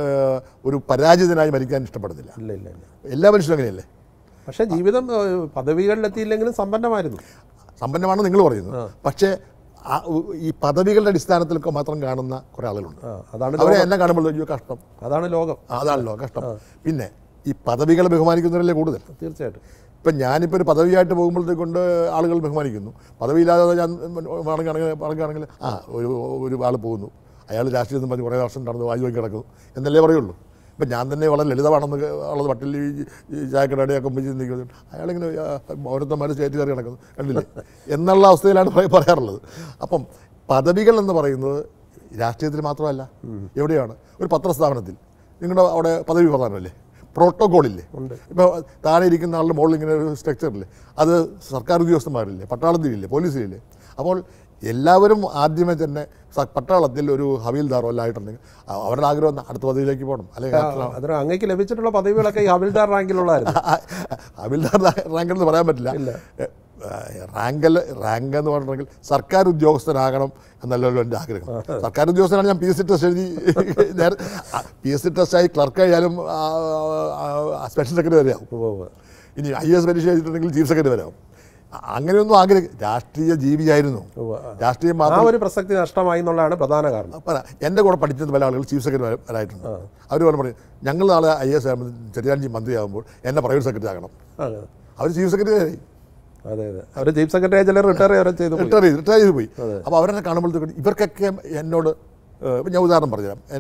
ഒരു പരാജിതനായി മരിക്കാൻ ഇഷ്ടപ്പെടുന്നില്ല ഇല്ല ഇല്ല ഇല്ല എല്ലാ മനുഷ്യരും അങ്ങനെയല്ലേ പക്ഷേ ജീവിതം ഏഹ്, പദവികളിലെത്തിയില്ലെങ്കിലും സമ്പന്നമായിരുന്നു സമ്പന്നമാണെന്ന് നിങ്ങൾ പറയുന്നു പക്ഷേ ആ ഉ- ഈ പദവികളുടെ അടിസ്ഥാനത്തിലൊക്കെ മാത്രം കാണുന്ന കുറേ ആളുകളുണ്ട് ആ അതാണ് അവരെ ലോകം. എന്നെ കാണുമ്പോൾ അയ്യോ കഷ്ടം അതാണ് ലോകം ആ, അതാണല്ലോ കഷ്ടം പിന്നെ ഈ പദവികളെ ബഹുമാനിക്കുന്നവരല്ലേ കൂടുതൽ തീർച്ചയായിട്ടും ഇപ്പം ഞാനിപ്പോൾ ഒരു പദവിയായിട്ട് പോകുമ്പോഴത്തേക്കൊണ്ട് ആളുകൾ ബഹുമാനിക്കുന്നു പദവിയില്ലാതെ ഞാൻ മടങ്ങുകയാണെങ്കിൽ മടങ്ങുകയാണെങ്കിൽ ആ ഒരു ഒരു ആൾ പോകുന്നു അയാൾ രാഷ്ട്രീയത്തിൽ പറഞ്ഞ് കുറേ വർഷം നടന്ന് വായി നോക്കി കിടക്കുന്നു എന്നല്ലേ പറയുള്ളൂ ഇപ്പം ഞാൻ തന്നെ വളരെ ലളിതമാണെന്ന് ഉള്ളത് പട്ടിൽ ഈ ഈ ചായക്കടയുടെയൊക്കെ മുമ്പിൽ നിൽക്കുന്നത് അയാളിങ്ങനെ ആ, ഓരോരുത്തന്മാർ സ്റ്റേറ്റ് കയറി കിടക്കുന്നു കണ്ടില്ലേ എന്നുള്ള അവസ്ഥയിലാണ് പറ- പറയാറുള്ളത് അപ്പം പദവികൾ എന്ന് പറയുന്നത് രാഷ്ട്രീയത്തിൽ മാത്രമല്ല എവിടെയാണ് ഒരു പത്രസ്ഥാപനത്തിൽ നിങ്ങളുടെ അവിടെ പദവി പ്രധാനമല്ലേ പ്രോട്ടോകോളില്ലേ ഇപ്പോൾ താഴെ ഇരിക്കുന്ന ആളുടെ മുകളിൽ ഇങ്ങനെ ഒരു സ്ട്രക്ചറില്ലേ അത് സർക്കാർ ഉദ്യോഗസ്ഥന്മാരില്ലേ പട്ടാളത്തിലില്ലേ പോലീസിലില്ലേ അപ്പോൾ എല്ലാവരും ആദ്യമേ തന്നെ സ- പട്ടാളത്തിൽ ഒരു ഹവീൽദാറോ എല്ലാം ആയിട്ടുണ്ടെങ്കിൽ അ- അവരുടെ ആഗ്രഹം എന്താ? അടുത്ത പദവിയിലേക്ക് പോകണം അല്ലെങ്കിൽ ആ, അതിന് അങ്ങേക്ക് ലഭിച്ചിട്ടുള്ള പദവികളൊക്കെ ഈ ഹവിൽദാർ റാങ്കിലുള്ളതായിരുന്നു ഹവീൽദാർ റാങ്ക് എന്ന് പറയാൻ പറ്റില്ല റാങ്കൽ റാങ്ക് എന്ന് പറഞ്ഞിട്ടുണ്ടെങ്കിൽ സർക്കാർ ഉദ്യോഗസ്ഥനാകണം എന്നല്ലല്ലോ എൻ്റെ ആഗ്രഹം സർക്കാർ ഉദ്യോഗസ്ഥനാണ് ഞാൻ പി എസ് സി ടെസ്റ്റ് എഴുതി നേരെ പി എസ് സി ടെസ്റ്റായി ക്ലർക്ക് ആയാലും സ്പെഷ്യൽ സെക്രട്ടറി വരെയാവും ഉവ്വ് ഉവ്വ്. ഇനി ഐ എസ് പരീക്ഷ എഴുതിയിട്ടുണ്ടെങ്കിൽ ചീഫ് സെക്രട്ടറി വരാം അ- അങ്ങനെയൊന്നും ആഗ്രഹം രാഷ്ട്രീയ ജീവിയായിരുന്നു ഉവ്വ്. രാഷ്ട്രീയം ആ മാത്രം ഒരു പ്രസക്തി നഷ്ടമായി എന്നുള്ളതാണ് പ്രധാന കാരണം പറ എൻ്റെ കൂടെ പഠിച്ചത് പല ആളുകൾ ചീഫ് സെക്രട്ടറി വരായിട്ടുണ്ട് അവർ പറഞ്ഞു പറയും ഞങ്ങൾ നാളെ ഐ എസ് ആകുമ്പോൾ ചെറിയാൻജി മന്ത്രിയാകുമ്പോൾ എന്നെ പ്രൈവറ്റ് സെക്രട്ടറി ആകണം അതെ അവർ ചീഫ് സെക്രട്ടറി ആയി അതെ അതെ അവർ ചീഫ് സെക്രട്ടറി ചിലർ റിട്ടയർ വരെ ചെയ്തു പോയി. റിട്ടയർ ചെയ്ത് റിട്ടയർ ചെയ്ത് പോയി അപ്പോൾ അവരെന്നെ കാണുമ്പോഴത്തേക്കും ഇവർക്കൊക്കെ എന്നോട് ഏഹ്, ഇപ്പം ഞാൻ ഉദാഹരണം പറഞ്ഞുതരാം എൻ-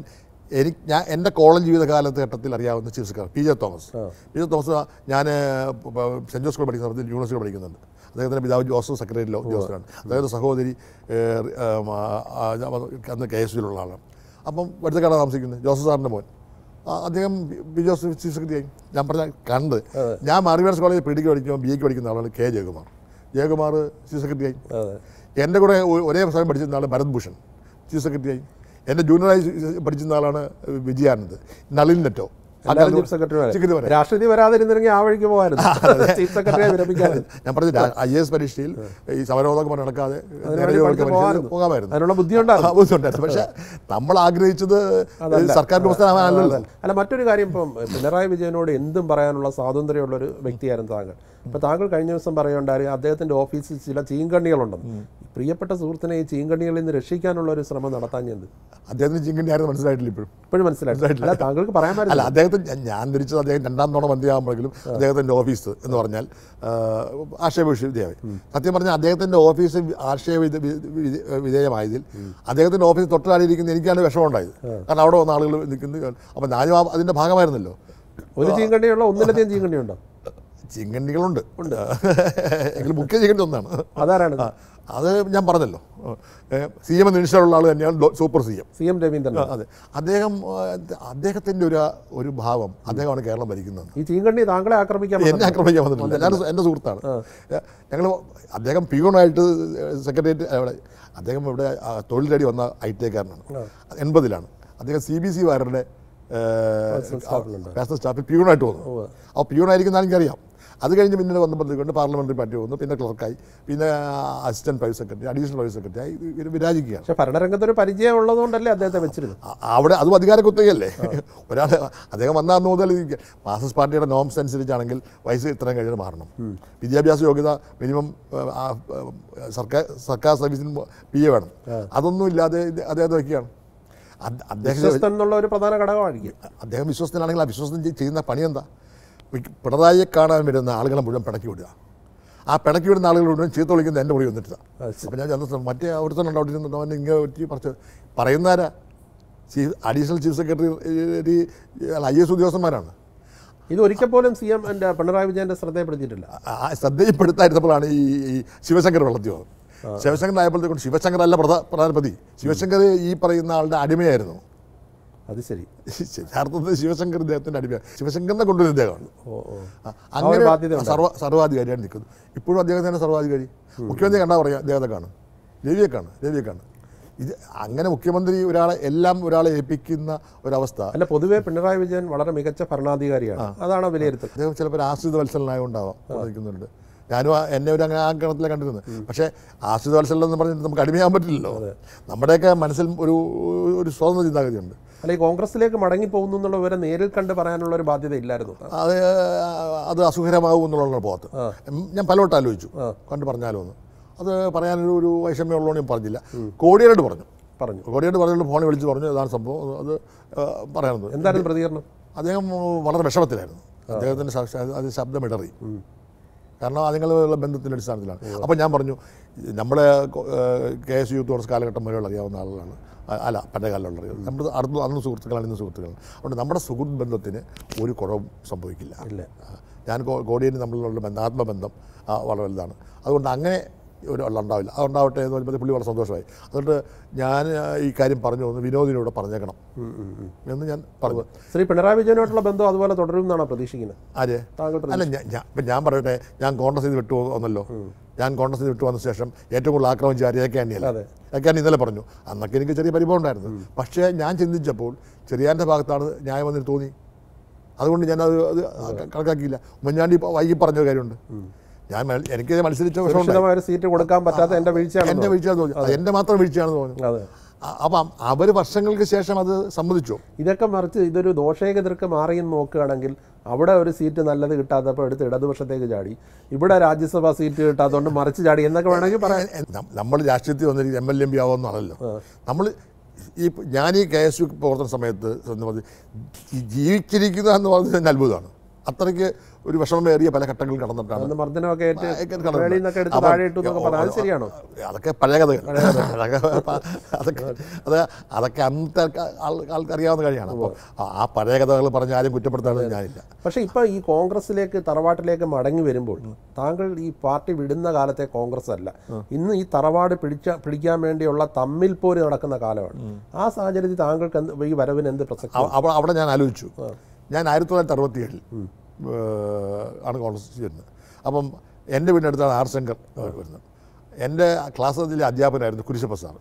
എനിക്ക് ഞാൻ എൻ്റെ കോളേജ് ജീവിതകാലത്ത് ഘട്ടത്തിൽ അറിയാവുന്ന chief secretary P J Thomas P J Thomas ഞാൻ സെൻറ്റ് ജോസ് സ്കൂൾ പഠിക്കുന്ന സമയത്ത് യൂണിവേഴ്സിറ്റി പഠിക്കുന്നുണ്ട് അദ്ദേഹത്തിൻ്റെ പിതാവ് ജോസഫ് സെക്രട്ടറി ഉദ്യോഗസ്ഥനാണ് അദ്ദേഹത്തിൻ്റെ സഹോദരി ഏഹ്, ഉം, ആ, ആ, അന്ന് കെ എസ് യുയിലുള്ള ആളാണ് അപ്പം വെടുത്തക്കാടാണ് താമസിക്കുന്നത് ജോസഫ് സാറിൻ്റെ മോൻ ആ, അദ്ദേഹം പി ജോസഫ് ചീഫ് സെക്രട്ടറി ആയി ഞാൻ പറഞ്ഞ കണ്ട് ഞാൻ മാറിവേഴ്സ് കോളേജിൽ പി ഡിക്ക് പഠിക്കുമ്പോൾ ബി എക്ക് പഠിക്കുന്ന ആളാണ് K Jayakumar Jayakumar chief secretary ആയി അതെ എൻ്റെ കൂടെ ഒ- ഒരേ സമയം പഠിച്ചിരുന്ന ആൾ ഭരത് ഭൂഷൺ ചീഫ് സെക്രട്ടറി ആയി എൻ്റെ ജൂനിയറായി പഠിച്ചിരുന്ന ആളാണ് വിജയാനന്ദ് നളിൻ നെറ്റോ എല്ലാവരും ചീഫ് സെക്രട്ടറി സെക്രട്ടറി വരെ. രാഷ്ട്രീയത്തിൽ വരാതിരുന്നെങ്കിൽ ആ വഴിക്ക് പോകായിരുന്നു ചീഫ് സെക്രട്ടറിയെ വിരമിക്കാതെ ഞാൻ പറഞ്ഞു ഐ എസ് പരീക്ഷയിൽ ഈ സമരോധകം പറഞ്ഞ് നടക്കാതെ നേരെ വേണ്ടി ജോലിക്ക് പഠിച്ച് പരീക്ഷയിൽ പോകാമായിരുന്നു. പോകാമായിരുന്നു അതിനുള്ള ബുദ്ധിയുണ്ടായിരുന്നു ആ, ബുദ്ധിമുട്ടായിരുന്നു പക്ഷേ നമ്മൾ ആഗ്രഹിച്ചത് സർക്കാർ ഉദ്യോഗസ്ഥനാവാനല്ലോ അല്ല മറ്റൊരു കാര്യം ഇപ്പം പിണറായി വിജയനോട് എന്തും പറയാനുള്ള സ്വാതന്ത്ര്യമുള്ള ഒരു വ്യക്തിയായിരുന്നു താങ്കൾ ഇപ്പൊ താങ്കൾ കഴിഞ്ഞ ദിവസം പറയുണ്ടായി അദ്ദേഹത്തിന്റെ ഓഫീസിൽ ചില ചീങ്കണ്ണികളുണ്ടെന്ന് പ്രിയപ്പെട്ട സുഹൃത്തിനെ ഈ ചീങ്കണ്ണികളിൽ നിന്ന് രക്ഷിക്കാനുള്ള ഒരു ശ്രമം നടത്താൻ എന്ത് അദ്ദേഹത്തിന് ചിങ്കണ്ടി ആരും മനസ്സിലായിട്ടില്ല ഇപ്പോഴും ഇപ്പോഴും മനസ്സിലായി അല്ല താങ്കൾക്ക് പറയാൻ അല്ല പറ്റില്ല അദ്ദേഹത്തിന് ഞാൻ- ഞാൻ തിരിച്ചത് അദ്ദേഹം രണ്ടാം തവണ മന്ത്രിയാകുമ്പോഴെങ്കിലും അദ്ദേഹത്തിൻ്റെ ഓഫീസ് എന്ന് പറഞ്ഞാൽ ആക്ഷേപ വിധേയമായി സത്യം പറഞ്ഞാൽ അദ്ദേഹത്തിൻ്റെ ഓഫീസ് ആക്ഷേപ വിധ- വി- വി- വിധേയമായതിൽ അദ്ദേഹത്തിൻ്റെ ഓഫീസ് തൊട്ടാടിയിരിക്കുന്ന എനിക്കാണ് വിഷമം ഉണ്ടായത് കാരണം അവിടെ വന്ന ആളുകൾ നിൽക്കുന്നത് അപ്പം ഞാനും ആ- അതിൻ്റെ ഭാഗമായിരുന്നല്ലോ ഒരു ചീങ്കണ്ണിയുള്ള ഒന്നിലധികം ചീങ്കണ്ണിയുണ്ടോ ചിങ്കണ്ണികളുണ്ട് ഉണ്ട് എങ്കിലും മുഖ്യ ചിങ്കണ്ണി ഒന്നാണ് അതാരാണ് ആ, അത് ഞാൻ പറഞ്ഞല്ലോ സി എം നിമിഷമുള്ള ആൾ തന്നെയാണ് ലോ- super C M C M Raveendran അതെ അദ്ദേഹം ആ, അദ്ദേഹത്തിൻ്റെ ഒരു ഒരു ഭാവം അദ്ദേഹമാണ് കേരളം ഭരിക്കുന്നത് ഈ ചീങ്കണ്ണി താങ്കളെ ആക്രമിക്കാൻ എന്നെ വന്നതാ. ആക്രമിക്കാൻ വന്നിട്ടില്ല ഞാൻ എൻ്റെ സുഹൃത്താണ് ഞങ്ങൾ അദ്ദേഹം പിയൂണായിട്ട് സെക്രട്ടേറിയറ്റ് അവിടെ അദ്ദേഹം ഇവിടെ ആ, തൊഴിൽ തേടി വന്ന ഐ ടി ഐക്കാരനാണ് എൺപതിലാണ് അദ്ദേഹം സി ബി സി വാരുടെ സ്റ്റാഫിലുണ്ട്. പേഴ്സണൽ സ്റ്റാഫിൽ പിയൂണായിട്ട് വന്നു ഉവ്വ്. അപ്പോൾ പിയൂണായിരിക്കുന്ന എനിക്കറിയാം അത് കഴിഞ്ഞ് പിന്നീട് വന്നപ്പോഴത്തേക്കൊണ്ട് പാർലമെൻ്ററി പാർട്ടി വന്നു പിന്നെ ക്ലർക്കായി പിന്നെ assistant private secretary additional private secretary ആയി ഇത് വിരാജിക്കുകയാണ് പക്ഷെ ഭരണരംഗത്ത് ഒരു പരിചയം ഉള്ളതുകൊണ്ടല്ലേ അദ്ദേഹത്തെ വെച്ചിരുന്നത് അ- അവിടെ അതും അധികാര കുത്തകയല്ലേ ഒരാൾ അദ്ദേഹം വന്ന അന്ന് മുതൽ ഈ മാർക്സിസ്റ്റ് പാർട്ടിയുടെ നോംസ് അനുസരിച്ചാണെങ്കിൽ വയസ്സ് ഇത്രയും കഴിഞ്ഞ് മാറണം വിദ്യാഭ്യാസ യോഗ്യത മിനിമം ആ, ആ, സർക്കാർ സർക്കാർ സർവീസിന് പി എ വേണം അതൊന്നും ഇല്ലാതെ ഇത് അദ്ദേഹം വയ്ക്കുകയാണ് അത് അദ്ദേഹം വിശ്വസ്തൻ എന്നുള്ള ഒരു പ്രധാന ഘടകമായിരിക്കും അദ്ദേഹം വിശ്വസ്തനാണെങ്കിൽ ആ വിശ്വസ്തൻ ചെയ്- ചെയ്യുന്ന പണി എന്താ മിക്ക- പിണറായിയെ കാണാൻ വരുന്ന ആളുകളെ മുഴുവൻ പിണക്കി വിടുക ആ പിണക്കി വിടുന്ന ആളുകൾ മുഴുവൻ ചീത്ത വിളിക്കുന്ന എൻ്റെ മുടി വന്നിട്ടില്ല അത് ശരി. അപ്പം ഞാൻ ചെന്ന സമയം മറ്റേ അവിടുത്തെ ഉണ്ട് അവിടെ ഇരുന്നിട്ട് അവൻ ഇങ്ങനെ പറ്റി പറിച്ച് പറയുന്നാരാ chief additional chief secretary I S ഉദ്യോഗസ്ഥന്മാരാണ് ഇത് ഒരിക്കൽ പോലും സി എം എൻ്റെ പിണറായി വിജയന്റെ ശ്രദ്ധയപ്പെടുത്തിയിട്ടില്ല ആ ശ്രദ്ധയിൽപ്പെടുത്തായിരുന്നപ്പോഴാണ് ഈ ഈ ശിവശങ്കർ വെള്ളത്തിൽ വന്നത് ശിവശങ്കർ ആയപ്പോഴത്തേക്കും ശിവശങ്കർ അല്ല പ്രധാ പ്രധാനപതി ശിവശങ്കർ ഈ പറയുന്ന ആളുടെ അടിമയായിരുന്നു അത് ശരി യഥാർത്ഥത്തിൽ ശിവശങ്കർ ഇദ്ദേഹത്തിൻ്റെ അടിമയാണ് ശിവശങ്കറിനെ കൊണ്ടുവരുന്ന ഇദ്ദേഹമാണ് ഓ ഓ ആ, ഒരു അങ്ങനെ ബാധ്യത ആ, സർവ സർവാധികാരിയാണ് നിൽക്കുന്നത് ഇപ്പോഴും അദ്ദേഹം തന്നെ സർവാധികാരി മുഖ്യമന്ത്രി കണ്ടാൽ പറയാം അദ്ദേഹത്തെ കാണും രവിയെ കാണും രവിയെ കാണും ഇത് അങ്ങനെ മുഖ്യമന്ത്രി ഒരാളെ എല്ലാം ഒരാളെ ഏൽപ്പിക്കുന്ന ഒരവസ്ഥ അല്ല പൊതുവെ പിണറായി വിജയൻ വളരെ മികച്ച ഭരണാധികാരിയാണ് അതാണ് വിലയിരുത്തൽ അദ്ദേഹം ചിലപ്പോൾ ആശ്രിത വത്സലനായോണ്ടാവാം നിൽക്കുന്നുണ്ട് ഞാനും ആ- എന്നെ ഒരു അങ്ങനെ ആ ഗണത്തിലെ കണ്ടിരുന്നത് പക്ഷേ ആശ്രിത വത്സലം എന്ന് പറഞ്ഞിട്ട് നമുക്ക് അടിമയാൻ പറ്റില്ലല്ലോ നമ്മുടെയൊക്കെ മനസ്സിൽ ഒരു ഒരു സ്വതന്ത്ര ചിന്താഗതിയുണ്ട് അല്ല ഈ കോൺഗ്രസിലേക്ക് മടങ്ങി പോകുന്നു എന്നുള്ള വിവരം നേരിൽ കണ്ട് പറയാനുള്ള ഒരു ബാധ്യത ഇല്ലായിരുന്നു അത് അത് അസുഖകരമാകും എന്നുള്ള പോകത്ത് ഞാൻ പലവട്ടം ആലോചിച്ചു കണ്ട് പറഞ്ഞാലോ എന്ന് അത് പറയാനൊരു ഒരു വൈഷമ്യമുള്ളതുകൊണ്ട് ഞാൻ പറഞ്ഞില്ല കോടിയേരോട് പറഞ്ഞു പറഞ്ഞു കോടിയേരോട് പറഞ്ഞുകൊണ്ട് ഫോണിൽ വിളിച്ച് പറഞ്ഞു അതാണ് സംഭവം അത് ആ, പറയാനത് എന്തായിരുന്നു പ്രതികരണം അദ്ദേഹം വളരെ വിഷമത്തിലായിരുന്നു അദ്ദേഹത്തിൻ്റെ ശ- അത് ശബ്ദമിടറി കാരണം അതുങ്ങളുള്ള ബന്ധത്തിൻ്റെ അടിസ്ഥാനത്തിലാണ് അപ്പോൾ ഞാൻ പറഞ്ഞു നമ്മുടെ കെ എസ് യൂത്ത് കോൺഗ്രസ് കാലഘട്ടം മുതലുള്ള അറിയാവുന്ന ആളുകളാണ് അ- അല്ല പഴയ കാലമുള്ള അറിയാം നമ്മുടെ അടുത്ത് അന്ന് സുഹൃത്തുക്കളാണ് ഇന്ന് സുഹൃത്തുക്കളാണ് അതുകൊണ്ട് നമ്മുടെ സുഹൃത്ത് ബന്ധത്തിന് ഒരു കുറവും സംഭവിക്കില്ല ഇല്ല ഞാൻ കോ- കോടിയേരി തമ്മിലുള്ള ബന്ധം ആത്മബന്ധം ആ, വളരെ വലുതാണ് അതുകൊണ്ട് അങ്ങനെ ഒരു ഉള്ള ഉണ്ടാവില്ല അതുണ്ടാവട്ടെ എന്ന് പറയുമ്പോൾ പുള്ളി വളരെ സന്തോഷമായി അതുകൊണ്ട് ഞാൻ ആ, ഈ കാര്യം പറഞ്ഞു ഒന്ന് വിനോദിനോട് പറഞ്ഞേക്കണം എന്ന് ഞാൻ പറഞ്ഞു ശ്രീ പിണറായി വിജയനുമായിട്ടുള്ള ബന്ധം അതുപോലെ തുടരും എന്നാണോ പ്രതീക്ഷിക്കുന്നത് ആര് താങ്കൾ പ്രതീക്ഷ- അല്ല ഞാൻ ഞാൻ- ഇപ്പം ഞാൻ പറയട്ടെ ഞാൻ കോൺഗ്രസ് ചെയ്ത് വിട്ടു വന്നല്ലോ ഞാൻ കോൺഗ്രസ് ചെയ്ത് വിട്ടു വന്ന ശേഷം ഏറ്റവും കൂടുതൽ ആക്രമിച്ച ആര് എ കെ ആന്റിയല്ല അതെ. എ കെ ആന്റി ഇന്നലെ പറഞ്ഞു അന്നൊക്കെ എനിക്ക് ചെറിയ പരിഭവം ഉണ്ടായിരുന്നു പക്ഷേ ഞാൻ ചിന്തിച്ചപ്പോൾ ചെറിയാൻ്റെ ഭാഗത്താണ് ന്യായമെന്ന് തോന്നി അതുകൊണ്ട് ഞാൻ അത് അത് കണക്കാക്കിയില്ല ഉമ്മൻചാണ്ടി ഇപ്പോൾ വൈകി പറഞ്ഞ കാര്യമുണ്ട് ഞാൻ മത്സ- എനിക്ക് മത്സരിച്ച വിഷമം സുരക്ഷിതമായ ഒരു സീറ്റ് കൊടുക്കാൻ പറ്റാത്ത എന്റെ വീഴ്ചയാണ് എൻ്റെ വീഴ്ചയാണെന്ന് തോന്നി അത് എൻ്റെ മാത്രം വീഴ്ചയാണെന്ന് തോന്നി അതെ അ- അപ്പം അവർ വർഷങ്ങൾക്ക് ശേഷം അത് സമ്മതിച്ചു ഇതൊക്കെ മറിച്ച് ഇതൊരു ദോഷേകതിർക്ക് മാറിയെന്ന് നോക്കുകയാണെങ്കിൽ അവിടെ ഒരു സീറ്റ് നല്ലത് കിട്ടാത്തപ്പോൾ എടുത്ത് ഇടതുപക്ഷത്തേക്ക് ചാടി ഇവിടെ രാജ്യസഭാ സീറ്റ് കിട്ടാത്തതുകൊണ്ട് മറിച്ച് ചാടി എന്നൊക്കെ വേണമെങ്കിൽ പറയാം നമ്മൾ രാഷ്ട്രീയത്തിൽ വന്നിരിക്കും എം എൽ എം പി ആവുമെന്നാണല്ലോ നമ്മൾ ഈ ഞാൻ ഈ കെ എസ് യു പ്രവർത്തന സമയത്ത് എന്ന് പറഞ്ഞ് ഈ ജീവിച്ചിരിക്കുക എന്ന് പറഞ്ഞത് തന്നെ അത്ഭുതമാണ് അത്രയ്ക്ക് ഒരു വിഷമമേറിയ പല ഘട്ടങ്ങളിൽ കടന്നിട്ടാണ് അന്ന് മർദ്ദനമൊക്കെ ഏറ്റ് ഒക്കെ കടന്നു. വെളിയിൽ നിന്നൊക്കെ എടുത്ത് അപ്പം, താഴെ ഇട്ടു എന്നൊക്കെ പറഞ്ഞു അത് ശരിയാണോ അതൊക്കെ പഴയ കഥകൾ അതൊക്കെ പ- അതൊക്കെ അത് അതൊക്കെ അന്നത്തെ ആൾ ആൾക്ക് അറിയാവുന്ന കാര്യമാണ് അപ്പോൾ ആ പഴയ കഥകൾ പറഞ്ഞ് ആരും കുറ്റപ്പെടുത്താനും ഞാനില്ല പക്ഷേ ഇപ്പൊ ഈ കോൺഗ്രസിലേക്ക് തറവാട്ടിലേക്ക് മടങ്ങി വരുമ്പോൾ താങ്കൾ ഈ പാർട്ടി വിടുന്ന കാലത്തെ കോൺഗ്രസ് അല്ല ഇന്ന് ഈ തറവാട് പിടിച്ച പിടിക്കാൻ വേണ്ടിയുള്ള തമ്മിൽ പോര് നടക്കുന്ന കാലമാണ് ആ സാഹചര്യത്തിൽ താങ്കൾക്ക് എന്ത് ഈ വരവിന് എന്ത് പ്രസക്തി അവ- അവിടെ അവിടെ ഞാൻ ആലോചിച്ചു ഞാൻ ആയിരത്തി തൊള്ളായിരത്തി അറുപത്തി ഏഴിൽ ആണ് കോൺഗ്രസ് ചേരുന്നത് അപ്പം എൻ്റെ വീടിനടുത്താണ് ആർ ശങ്കർ വരുന്നത് എൻ്റെ ക്ലാസ്സിലെ അധ്യാപകനായിരുന്നു കുരിശപ്പ സാർ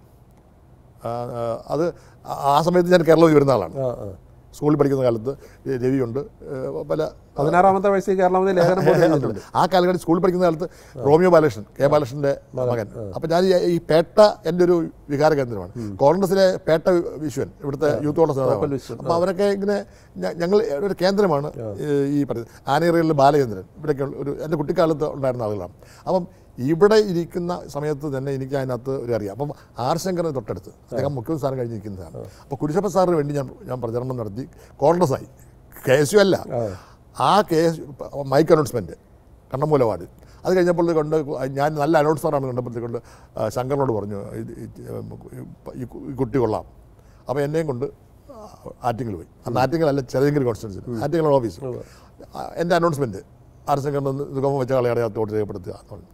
ആ, ആ, അത് ആ- ആ സമയത്ത് ഞാൻ കേരളത്തിൽ വരുന്ന ആളാണ് ആ ആ സ്കൂളിൽ പഠിക്കുന്ന കാലത്ത് രവിയുണ്ട് ഏഹ് പല പതിനാറാമത്തെ വയസ്സിൽ കേരളത്തിൽ ലേഖനം പോലും എഴുതിയിട്ടുണ്ട് ആ കാലഘട്ടത്തിൽ സ്കൂളിൽ പഠിക്കുന്ന കാലത്ത് റോമിയോ ബാലകൃഷ്ണൻ കെ ബാലകൃഷ്ണൻ്റെ മകൻ അപ്പം ഞാൻ ഈ- ഈ പേട്ട എൻ്റെ ഒരു വികാര കേന്ദ്രമാണ് കോൺഗ്രസിലെ പേട്ട വിശ്വൻ ഇവിടുത്തെ യൂത്ത് കോൺഗ്രസ് നേതാവാണ് വിശ്വൻ, അപ്പോൾ അവരൊക്കെ ഇങ്ങനെ ഞ- ഞങ്ങൾ ഒരു കേന്ദ്രമാണ് ഈ- ഈ പറയുന്നത് ആനേറികളിൽ ബാലചന്ദ്രൻ ഇവിടെയൊക്കെ ഒരു എൻ്റെ കുട്ടിക്കാലത്ത് ഉണ്ടായിരുന്ന ആളുകളാണ് അപ്പം ഇവിടെ ഇരിക്കുന്ന സമയത്ത് തന്നെ എനിക്ക് അതിനകത്ത് ഒരു അറിയാം അപ്പം ആർ ശങ്കറിന് തൊട്ടടുത്ത് അദ്ദേഹം മുഖ്യമന്ത്രി സ്ഥാനം കഴിഞ്ഞിരിക്കുന്നതാണ് അപ്പോൾ കുരിശപ്പ സാറിന് വേണ്ടി ഞാൻ ഞാൻ പ്രചരണം നടത്തി കോൺഗ്രസ്സായി കെ എസ് യു അല്ല ആ case mike announcement Kannammoola ward അത് കഴിഞ്ഞപ്പോൾ കൊണ്ട് ഞാൻ നല്ല അനൗൺസറാണ് കണ്ടപ്പോഴത്തേക്കൊണ്ട് ആ, ശങ്കറിനോട് പറഞ്ഞു ഇത് ഇത് ഈ കു- ഈ കുട്ടി കൊള്ളാം അപ്പോൾ എന്നെയും കൊണ്ട് ആറ്റിങ്ങൽ പോയി അന്ന് ആറ്റിങ്ങലല്ല ചെറിയങ്കിൽ കോൺസ്റ്റിറ്റ്യൻസി ആറ്റിങ്ങൽ ഓഫീസ് ആ, എൻ്റെ അനൗൺസ്മെൻറ്റ് ആർ ശങ്കറിന് നിഗമം വെച്ച കളയാടെ തോട്ട് രേഖപ്പെടുത്തുക എന്ന് പറഞ്ഞു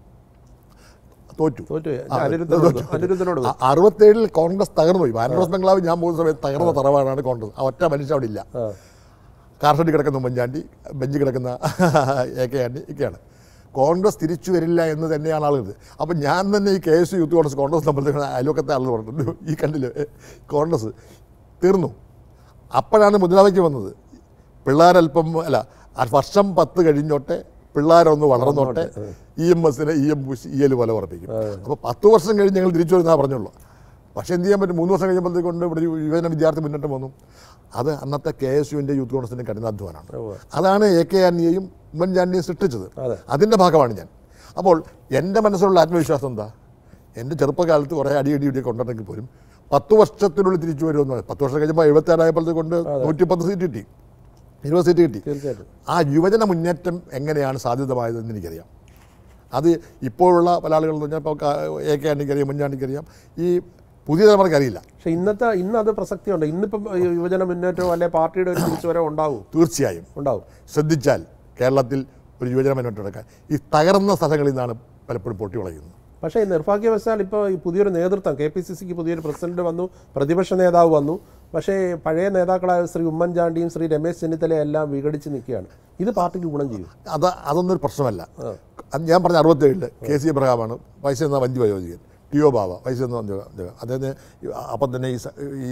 തോറ്റു തോറ്റു അനിരുദ്ധനോട് അനിരുദ്ധനോട് അ- അറുപത്തേഴിൽ കോൺഗ്രസ് തകർന്നു പോയി വാൻഡ്രോസ് ബംഗ്ലാവ് ഞാൻ പോകുന്ന സമയത്ത് തകർന്ന തറവാടാണ് കോൺഗ്രസ് ആ ഒറ്റ മനുഷ്യൻ അവിടെ ഇല്ല ആ. കാർഷടി കിടക്കുന്ന ഉമ്മൻചാണ്ടി ബെഞ്ച് കിടക്കുന്ന എ കെ ആൻഡി ഒക്കെയാണ് കോൺഗ്രസ് തിരിച്ചു വരില്ല എന്ന് തന്നെയാണ് ആളുകൾ അപ്പം ഞാൻ തന്നെ ഈ K S youth Congress Congress തമ്മിൽ അയൽവക്കത്തെ ആളുകൾ പറഞ്ഞിട്ടുണ്ട് ഈ കണ്ടില്ല കോൺഗ്രസ് തീർന്നു അപ്പോഴാണ് മുദ്രാവാക്യം വന്നത് പിള്ളേരൽപ്പം അല്ല ആ വർഷം പത്ത് കഴിഞ്ഞോട്ടെ പിള്ളേരൊന്ന് വളർന്നോട്ടെ ഇ എം എസിനെ ഇ എം ഇ എൽ പോലെ ഉറപ്പിക്കും അപ്പോൾ പത്ത് വർഷം കഴിഞ്ഞ് ഞങ്ങൾ തിരിച്ചു വരുന്നതാ പറഞ്ഞുള്ളൂ പക്ഷേ എന്ത് ചെയ്യാൻ പറ്റും മൂന്ന് വർഷം കഴിയുമ്പോഴത്തേക്കൊണ്ട് ഇവിടെ ഒരു യുവജന വിദ്യാർത്ഥി മുന്നേറ്റം വന്നു അത് അന്നത്തെ കെ എസ് യുവിൻ്റെ യൂത്ത് കോൺഗ്രസിൻ്റെ കഠിനാധ്വാനമാണ് ഉവ്വ്. അതാണ് എ കെ ആന്റിയെയും ഉമ്മൻചാണ്ടിയെയും സൃഷ്ടിച്ചത് അതെ. അതിൻ്റെ ഭാഗമാണ് ഞാൻ അപ്പോൾ എൻ്റെ മനസ്സിലുള്ള ആത്മവിശ്വാസം എന്താ എൻ്റെ ചെറുപ്പകാലത്ത് കുറേ അടി അടി ഇടിയൊക്കെ ഉണ്ടെങ്കിൽ പോലും പത്ത് വർഷത്തിനുള്ളിൽ തിരിച്ചു വരുമെന്ന് പറഞ്ഞു. പത്ത് വർഷം കഴിയുമ്പോൾ എഴുപത്തേഴായപ്പോഴത്തേക്ക് കൊണ്ട് നൂറ്റിപ്പത്ത് സീറ്റ് കിട്ടി ഇരുപത് സീറ്റ് കിട്ടി തീർച്ചയായിട്ടും ആ യുവജന മുന്നേറ്റം എങ്ങനെയാണ് സാധ്യതമായതെന്ന് എനിക്കറിയാം അത് ഇപ്പോഴുള്ള പല ആളുകളും പറഞ്ഞാൽ ഇപ്പോൾ എ കെ ആണ്ടിക്കറിയാം മുൻചാണ്ടിക്കറിയാം ഈ പുതിയ തലമുറയ്ക്ക് അറിയില്ല പക്ഷെ ഇന്നത്തെ ഇന്ന് അത് പ്രസക്തിയുണ്ട് ഇന്നിപ്പം ഈ യുവജന മുന്നേറ്റമോ അല്ലെ പാർട്ടിയുടെ ഒരു തിരിച്ചുവരവ് ഉണ്ടാവും തീർച്ചയായും ഉണ്ടാവും ശ്രദ്ധിച്ചാൽ കേരളത്തിൽ ഒരു യുവജന മുന്നോട്ട് എടുക്കാൻ ഈ തകർന്ന സ്ഥലങ്ങളിൽ നിന്നാണ് പലപ്പോഴും പൊട്ടി വളയുന്നത് പക്ഷേ ഈ നിർഭാഗ്യവശാൽ ഇപ്പോൾ ഈ പുതിയൊരു നേതൃത്വം കെ പി സി സിക്ക് പുതിയൊരു പ്രസിഡന്റ് വന്നു പ്രതിപക്ഷ നേതാവ് വന്നു പക്ഷേ പഴയ നേതാക്കളായ ശ്രീ ഉമ്മൻചാണ്ടിയും ശ്രീ രമേശ് ചെന്നിത്തലയും എല്ലാം വിഘടിച്ച് നിൽക്കുകയാണ് ഇത് പാർട്ടിക്ക് ഗുണം ചെയ്യും അത് അതൊന്നും ഒരു പ്രശ്നമല്ല അത് ഞാൻ പറഞ്ഞ അറുപത്തേഴില് കെ സി എബ്രഹാമാണ് വയസ്സ് എന്ന വഞ്ചി വയോധികൻ ടി ഒ ബാബ വയസ്സ് എന്ന വഞ്ചി വയോധികൻ. അദ്ദേഹത്തിന് അപ്പം തന്നെ ഈ സ- ഈ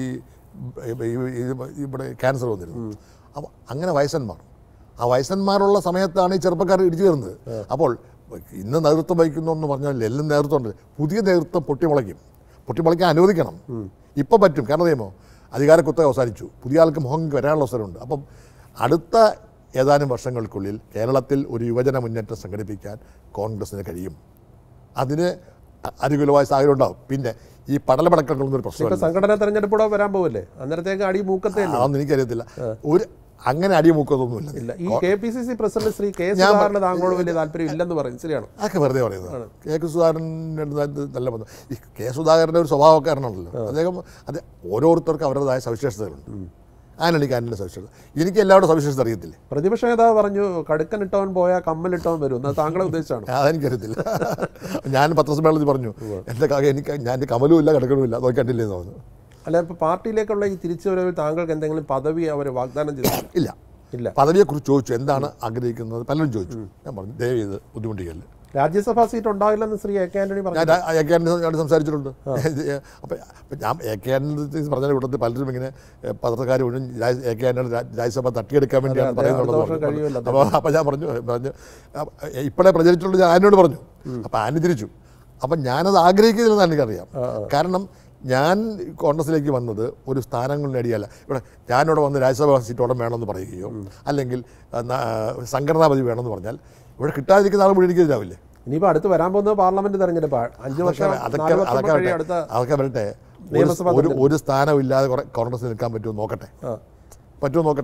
ഈ- ഈ- ഇവിടെ ക്യാൻസർ വന്നിരുന്നു അപ്പോൾ അങ്ങനെ വയസ്സന്മാർ ആ വയസ്സന്മാരുള്ള സമയത്താണ് ഈ ചെറുപ്പക്കാർ ഇടിച്ചു കയറുന്നത് അപ്പോൾ ഇന്ന് നേതൃത്വം വഹിക്കുന്നു എന്ന് പറഞ്ഞാൽ എല്ലാം നേതൃത്വമുണ്ട് പുതിയ നേതൃത്വം പൊട്ടിമുളയ്ക്കും പൊട്ടിമുളയ്ക്കാൻ അനുവദിക്കണം ഇപ്പം പറ്റും കാരണം അറിയാമോ അധികാര കുത്തക അവസാനിച്ചു പുതിയ ആൾക്ക് മുഖം വരാനുള്ള അവസരമുണ്ട് അപ്പം അടുത്ത ഏതാനും വർഷങ്ങൾക്കുള്ളിൽ കേരളത്തിൽ ഒരു യുവജന മുന്നേറ്റം സംഘടിപ്പിക്കാൻ കോൺഗ്രസിന് കഴിയും അതിന് അ- അനുകൂലമായ സാഹചര്യം ഉണ്ടാവും പിന്നെ ഈ പടലപടക്കങ്ങളൊന്നും ഒരു ഇപ്പൊ പ്രശ്നമല്ല സംഘടനാ തെരഞ്ഞെടുപ്പൂടെ വരാൻ പോവല്ലേ അന്നേരത്തേക്ക് അടി മൂക്കത്തേ ഇല്ല. അതൊന്നും എനിക്കറിയത്തില്ല ഒരു അങ്ങനെ അടിമുക്കൊന്നുമില്ല ഇല്ല ഈ K P C C president Shri K സുധാകരന് താങ്കളോട് വലിയ താല്പര്യം ഇല്ലെന്ന് പറയും ശരിയാണോ അതൊക്കെ വെറുതെ പറയുന്നത് കെ കെ സുധാകരൻ്റെ നല്ല ബന്ധം ഈ കെ സുധാകരൻ്റെ ഒരു സ്വഭാവക്കാരനാണല്ലോ അദ്ദേഹം അത് ഓരോരുത്തർക്കും അവരുടേതായ സവിശേഷതകളുണ്ട് ആന്റണിക്ക് ആന്റണിയുടെ സവിശേഷത എനിക്ക് എല്ലാവരുടെ സവിശേഷത അറിയത്തില്ലേ പ്രതിപക്ഷ നേതാവ് പറഞ്ഞു കടുക്കനിട്ടവൻ പോയാൽ കമ്മലിട്ടവൻ വരും അത് താങ്കളെ ഉദ്ദേശിച്ചാണ് അതെനിക്കറിയത്തില്ല ഞാൻ പത്രസമ്മേളനത്തിൽ പറഞ്ഞു എൻ്റെ ക- എനിക്ക് ഞാൻ എൻ്റെ കമലും ഇല്ല കിടക്കണമില്ല നോക്കിയിട്ടില്ലേ എന്ന് പറഞ്ഞു അല്ല ഇപ്പൊ പാർട്ടിയിലേക്കുള്ള ഈ തിരിച്ചുവരവിൽ താങ്കൾക്ക് എന്തെങ്കിലും പദവി അവർ വാഗ്ദാനം ചെയ്തിട്ടില്ല ഇല്ല ഇല്ല പദവിയെക്കുറിച്ച് ചോദിച്ചു എന്താണ് ആഗ്രഹിക്കുന്നത് പലരും ചോദിച്ചു ഞാൻ പറഞ്ഞു ദയവ് ചെയ്ത് ബുദ്ധിമുട്ടിക്കല്ലേ രാജ്യസഭാ സീറ്റ് ഉണ്ടാകില്ലെന്ന് ശ്രീ എ കെ ആന്റണി പറഞ്ഞു ഞാൻ എ കെ ആന്റണി സംസാരിച്ചിട്ടുണ്ട് അപ്പം അപ്പം ഞാൻ എ കെ ആന്റണി പറഞ്ഞ കൂട്ടത്തിൽ പലരും ഇങ്ങനെ പത്രക്കാർ മുഴുവൻ രാജ്- എ കെ ആന്റണി രാ- രാജ്യസഭ തട്ടിയെടുക്കാൻ വേണ്ടിയാണ് അതെ, പറയുന്നത് അടുത്ത വർഷം കഴിയുമല്ലോ അപ്പോൾ അപ്പം ഞാൻ പറഞ്ഞു പറഞ്ഞു ഇപ്പോഴേ പ്രചരിച്ചുള്ള ഞാൻ ആനോട് പറഞ്ഞു അപ്പം ആന് തിരിച്ചു അപ്പം ഞാനത് ആഗ്രഹിക്കുന്നില്ലെന്ന് എനിക്കറിയാം കാരണം ഞാൻ കോൺഗ്രസിലേക്ക് വന്നത് ഒരു സ്ഥാനങ്ങൾ നേടിയല്ല ഇവിടെ ഞാനിവിടെ വന്ന് രാജ്യസഭാ സീറ്റോടെ വേണമെന്ന് പറയുകയോ അല്ലെങ്കിൽ ആ, ന- സംഘടനാ പദവി വേണമെന്ന് പറഞ്ഞാൽ ഇവിടെ കിട്ടാതിരിക്കുന്ന ആൾ മുഴുവൻ എനിക്കെതിരാവില്ലേ ഇനിയിപ്പോ അടുത്ത് വരാൻ പോകുന്നത് പാർലമെന്റ് തെരഞ്ഞെടുപ്പ് അഞ്ചു വർഷം അതൊക്കെ നാല് വർഷം അതൊക്കെ കഴിയും വരട്ടെ അടുത്ത അതൊക്കെ വരട്ടെ ഒരു- നിയമസഭാ ഒരു ഒരു സ്ഥാനം ഇല്ലാതെ കുറെ കോൺഗ്രസ് നിൽക്കാൻ പറ്റുമോ നോക്കട്ടെ ആ. പറ്റുമോ നോക്കട്ടെ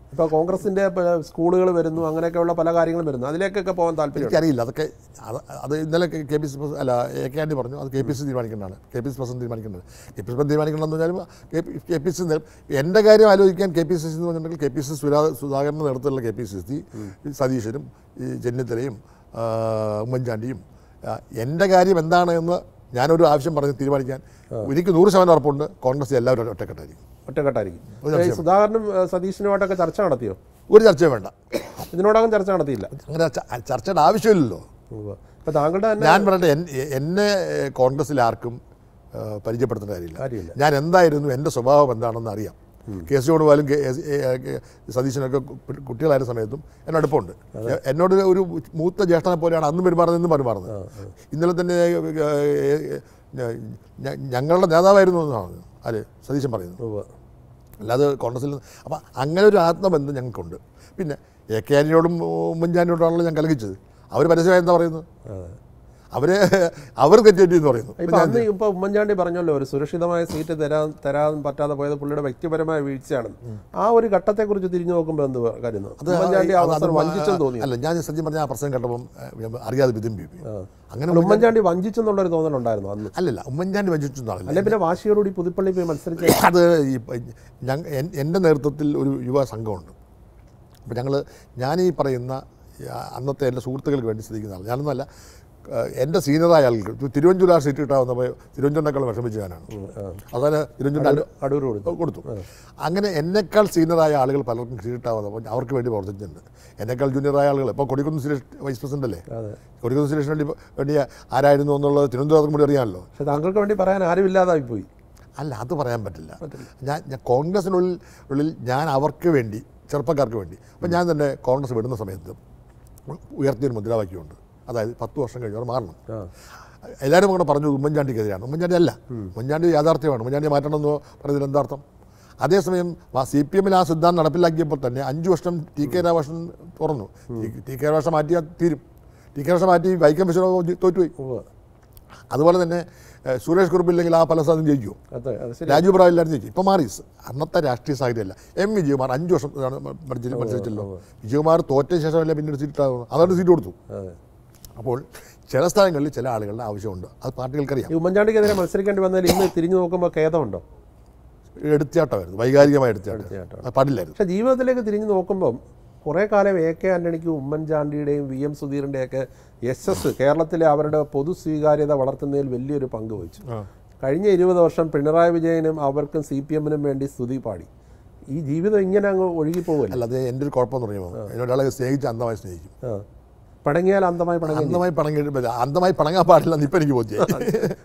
ഇപ്പോൾ കോൺഗ്രസിന്റെ സ്കൂളുകൾ വരുന്നു അങ്ങനെയൊക്കെയുള്ള പല കാര്യങ്ങളും വരുന്നു അതിലേക്കൊക്കെ പോകാൻ താല്പര്യം എനിക്കറിയില്ല അതൊക്കെ അത് അത് ഇന്നലെ കെ പി സി അല്ല എ കെ ആൻഡി പറഞ്ഞു അത് കെ പി സി തീരുമാനിക്കേണ്ടതാണ് കെ പി സി പ്രസിഡന്റ് തീരുമാനിക്കേണ്ടത് കെ പി സി പ്രസിഡന്റ് തീരുമാനിക്കണമെന്ന് പറഞ്ഞാൽ K P K P C എൻ്റെ കാര്യം ആലോചിക്കാൻ കെ പി സി സി എന്ന് പറഞ്ഞിട്ടുണ്ടെങ്കിൽ കെ പി സി സുരാ സുധാകരൻ്റെ നേതൃത്വത്തിലുള്ള കെ പി സി സി സതീശനും ഈ ചെന്നിത്തലയും ആ, ഉമ്മൻചാണ്ടിയും ആ, എൻ്റെ കാര്യം എന്താണ് എന്ന് ഞാനൊരു ആവശ്യം പറഞ്ഞ് തീരുമാനിക്കാൻ എനിക്ക് നൂറ് ശതമാനം ഉറപ്പുണ്ട് കോൺഗ്രസ് എല്ലാവരും ഒറ്റക്കെട്ടായിരിക്കും ഒറ്റക്കെട്ടായിരിക്കും ഈ സുധാകരനും ഏഹ്, സതീശനുമായിട്ടൊക്കെ ചർച്ച നടത്തിയോ ഒരു ചർച്ചയും വേണ്ട ഇതിനോടകം ചർച്ച നടത്തിയില്ല അങ്ങനെ ച- ചർച്ചയുടെ ആവശ്യമില്ലല്ലോ ഇപ്പൊ താങ്കളുടെ തന്നെ ഞാൻ പറയട്ടെ എൻ- എന്നെ ഏഹ്, കോൺഗ്രസ്സിൽ ആർക്കും ഏഹ്, പരിചയപ്പെടുത്തേണ്ട കാര്യമില്ല കാര്യമില്ല. ഞാൻ എന്തായിരുന്നു എൻ്റെ സ്വഭാവം എന്താണെന്ന് അറിയാം കെ സി വേണുഗോപാലും കെ എസ്- ഏ- ഏ- സതീശനൊക്കെ കു- കുട്ടികളായ സമയത്തും എന്നെ അടുപ്പമുണ്ട് എ- എന്നോട് ഒരു മൂത്ത ജ്യേഷ്ഠനെ പോലെയാണ് അന്നും പെരുമാറുന്നത് ഇന്നും പെരുമാറുന്നത് ഇന്നലെ തന്നെ ഏഹ്, ഏഹ്, ഞ- ഞ- ഞങ്ങളുടെ നേതാവായിരുന്നു എന്നാണ് ആര് സതീശൻ പറയുന്നത് ഉവ്വ്. അല്ലാതെ കോൺഗ്രസിൽ നിന്ന് അപ്പം അങ്ങനെ ഒരു ആത്മബന്ധം ഞങ്ങൾക്കുണ്ട് പിന്നെ എ കെ ആന്റണിയോടും ഉമ്മൻചാണ്ടിയോടാണല്ലോ ഞാൻ കലഹിച്ചത് അവർ പരസ്യമായി എന്താ പറയുന്നത് അതെ. അവര് അവർ തെറ്റേറ്റി എന്ന് പറയുന്നു ഇപ്പൊ അന്ന് ഇപ്പൊ ഉമ്മൻചാണ്ടി പറഞ്ഞല്ലോ ഒരു സുരക്ഷിതമായ സീറ്റ് തരാൻ തരാൻ പറ്റാതെ പോയത് പുള്ളിയുടെ വ്യക്തിപരമായ വീഴ്ചയാണ് ആ ഒരു ഘട്ടത്തെ കുറിച്ച് തിരിഞ്ഞു നോക്കുമ്പോൾ എന്ത് കാര്യം ഉമ്മൻചാണ്ടി ആ അത് അവസരം അത് വഞ്ചിച്ചെന്ന് തോന്നി അല്ല ഞാൻ സത്യം പറഞ്ഞ ആ പ്രശ്നം കേട്ടപ്പം ഏഹ്, ഞാൻ അറിയാതെ വിതുമ്പി അങ്ങനെ അല്ല, ഉമ്മൻചാണ്ടി വഞ്ചിച്ചെന്നുള്ളൊരു തോന്നലുണ്ടായിരുന്നു അന്ന് അല്ലല്ല ഉമ്മൻചാണ്ടി വഞ്ചിച്ചൊന്നാളില്ല അല്ലെ പിന്നെ വാശിയോടുകൂടി പുതുപ്പള്ളി പോയി മത്സരിച്ച് അത് ഈ ഞങ്ങ എൻ്റെ നേതൃത്വത്തിൽ ഒരു യുവ സംഘമുണ്ട് അപ്പോൾ ഞങ്ങൾ ഞാനീ പറയുന്ന ആ, അന്നത്തെ എൻ്റെ സുഹൃത്തുക്കൾക്ക് വേണ്ടി ശ്രദ്ധിക്കുന്ന ആൾ ഞാനൊന്നുമല്ല ആ, എൻ്റെ സീനിയറായ ആൾക്ക് ഇപ്പോൾ തിരുവഞ്ചൂർ ആ സീറ്റ് കിട്ടാൻ വന്നപ്പോൾ തിരുവഞ്ചൂരിനേക്കാൾ വിഷമിച്ച് ഞാനാണ് അതായത് തിരുവഞ്ചൂരിൻ്റെ അടൂർ കൊടുത്തു കൊടുത്തു അങ്ങനെ എന്നെക്കാൾ സീനിയറായ ആളുകൾ പലർക്കും കിട്ടാവുന്നപ്പോൾ അവർക്ക് വേണ്ടി പ്രവർത്തിച്ചിട്ടുണ്ട് എന്നെക്കാൾ ജൂനിയറായ ആളുകൾ ഇപ്പോൾ കൊടിക്കുന്ന് സുരേഷ് വൈസ് പ്രസിഡന്റ് അല്ലേ അതെ കൊടിക്കുന്ന് സുരേഷിന് വേണ്ടി വേണ്ടി ആരായിരുന്നു എന്നുള്ളത് തിരുവനന്തപുരത്തും കൂടി അറിയാമല്ലോ പക്ഷെ താങ്കൾക്ക് വേണ്ടി പറയാൻ ആരുമില്ലാതായി പോയി അല്ല അത് പറയാൻ പറ്റില്ല ഞാൻ ഞാൻ കോൺഗ്രസിനുള്ളിൽ ഉള്ളിൽ ഞാൻ അവർക്ക് വേണ്ടി ചെറുപ്പക്കാർക്ക് വേണ്ടി അപ്പം ഞാൻ തന്നെ കോൺഗ്രസ് വിടുന്ന സമയത്ത് ഉയർത്തിയൊരു മുദ്രാവാക്യമുണ്ട് അതായത് പത്ത് വർഷം കഴിഞ്ഞവർ മാറണം ആ എല്ലാവരും കൂടെ പറഞ്ഞു ഉമ്മൻചാണ്ടിക്കെതിരാണ് ഉമ്മൻചാണ്ടി അല്ല ഉമ്മൻചാണ്ടി യാഥാർത്ഥ്യമാണ് ഉമ്മൻചാണ്ടി മാറ്റണമെന്ന് പറയുന്നതിൽ എന്താർത്ഥം അതേസമയം സി പി എമ്മിൽ ആ സിദ്ധാന്തം നടപ്പിലാക്കിയപ്പോൾ തന്നെ അഞ്ച് വർഷം ടി കെ രാമകൃഷ്ണൻ തുറന്നു ടി- ടി കെ രാമകൃഷ്ണൻ മാറ്റിയാൽ തീരും ടി കെ രാമകൃഷ്ണൻ മാറ്റി വൈക്കം വിശ്വനാഥ് തോറ്റുപോയി ഉവ്വ്. അതുപോലെ തന്നെ ഏഹ്, സുരേഷ് കുറുപ്പില്ലെങ്കിൽ ആ പല സ്ഥലത്തും ജയിക്കുമോ അതെ അത് ശരി രാജീവ് റാവു എല്ലാവരും ജയിച്ചു ഇപ്പം മാറി അന്നത്തെ രാഷ്ട്രീയ സാഹചര്യമല്ല എം വിജയകുമാർ അഞ്ച് വർഷം ഇതാണ് മത്സരി- മത്സരിച്ചല്ലോ വിജയകുമാർ തോറ്റ ശേഷമല്ല പിന്നീട് സീറ്റ് ഇട്ടാകുന്നത് അതാണ് സീറ്റ് കൊടുത്തു അതെ അപ്പോൾ ചില സ്ഥലങ്ങളിൽ ചില ആളുകളുടെ ആവശ്യമുണ്ട് അത് പാർട്ടികൾക്കറിയാം ഈ ഉമ്മൻചാണ്ടിക്കെതിരെ മത്സരിക്കേണ്ടി വന്നതിൽ ഇന്ന് തിരിഞ്ഞു നോക്കുമ്പോൾ ഖേദമുണ്ടോ എടുത്തിയാട്ടമായിരുന്നു വൈകാരികമായ എടുത്തിയാട്ടം എടുത്തിയാട്ടം. അത് പാടില്ലായിരുന്നു പക്ഷെ ജീവിതത്തിലേക്ക് തിരിഞ്ഞു നോക്കുമ്പം കുറേ കാലം എ കെ ആന്റണിക്കും ഉമ്മൻചാണ്ടിയുടെയും വി എം സുധീറിൻ്റെയൊക്കെ യശസ് കേരളത്തിലെ അവരുടെ പൊതു സ്വീകാര്യത വളർത്തുന്നതിൽ വലിയൊരു പങ്ക് വഹിച്ചു കഴിഞ്ഞ ഇരുപത് വർഷം പിണറായി വിജയനും അവർക്കും സി പി എമ്മിനും വേണ്ടി സ്തുതി പാടി ഈ ജീവിതം ഇങ്ങനെ അങ്ങ് ഒഴുകിപ്പോവില്ല അല്ല അത് എൻ്റെ ഒരു കുഴപ്പമെന്ന് പറയുമ്പോൾ എന്നൊരാളെ സ്നേഹിച്ച് അന്ധമായി സ്നേഹിക്കും ആ പണങ്ങിയാൽ അന്തമായി പണങ്ങി അന്ധമായി പണങ്ങി അന്ധമായി പണങ്ങാൻ പാടില്ല എന്ന് ഇപ്പം എനിക്ക് ബോധ്യം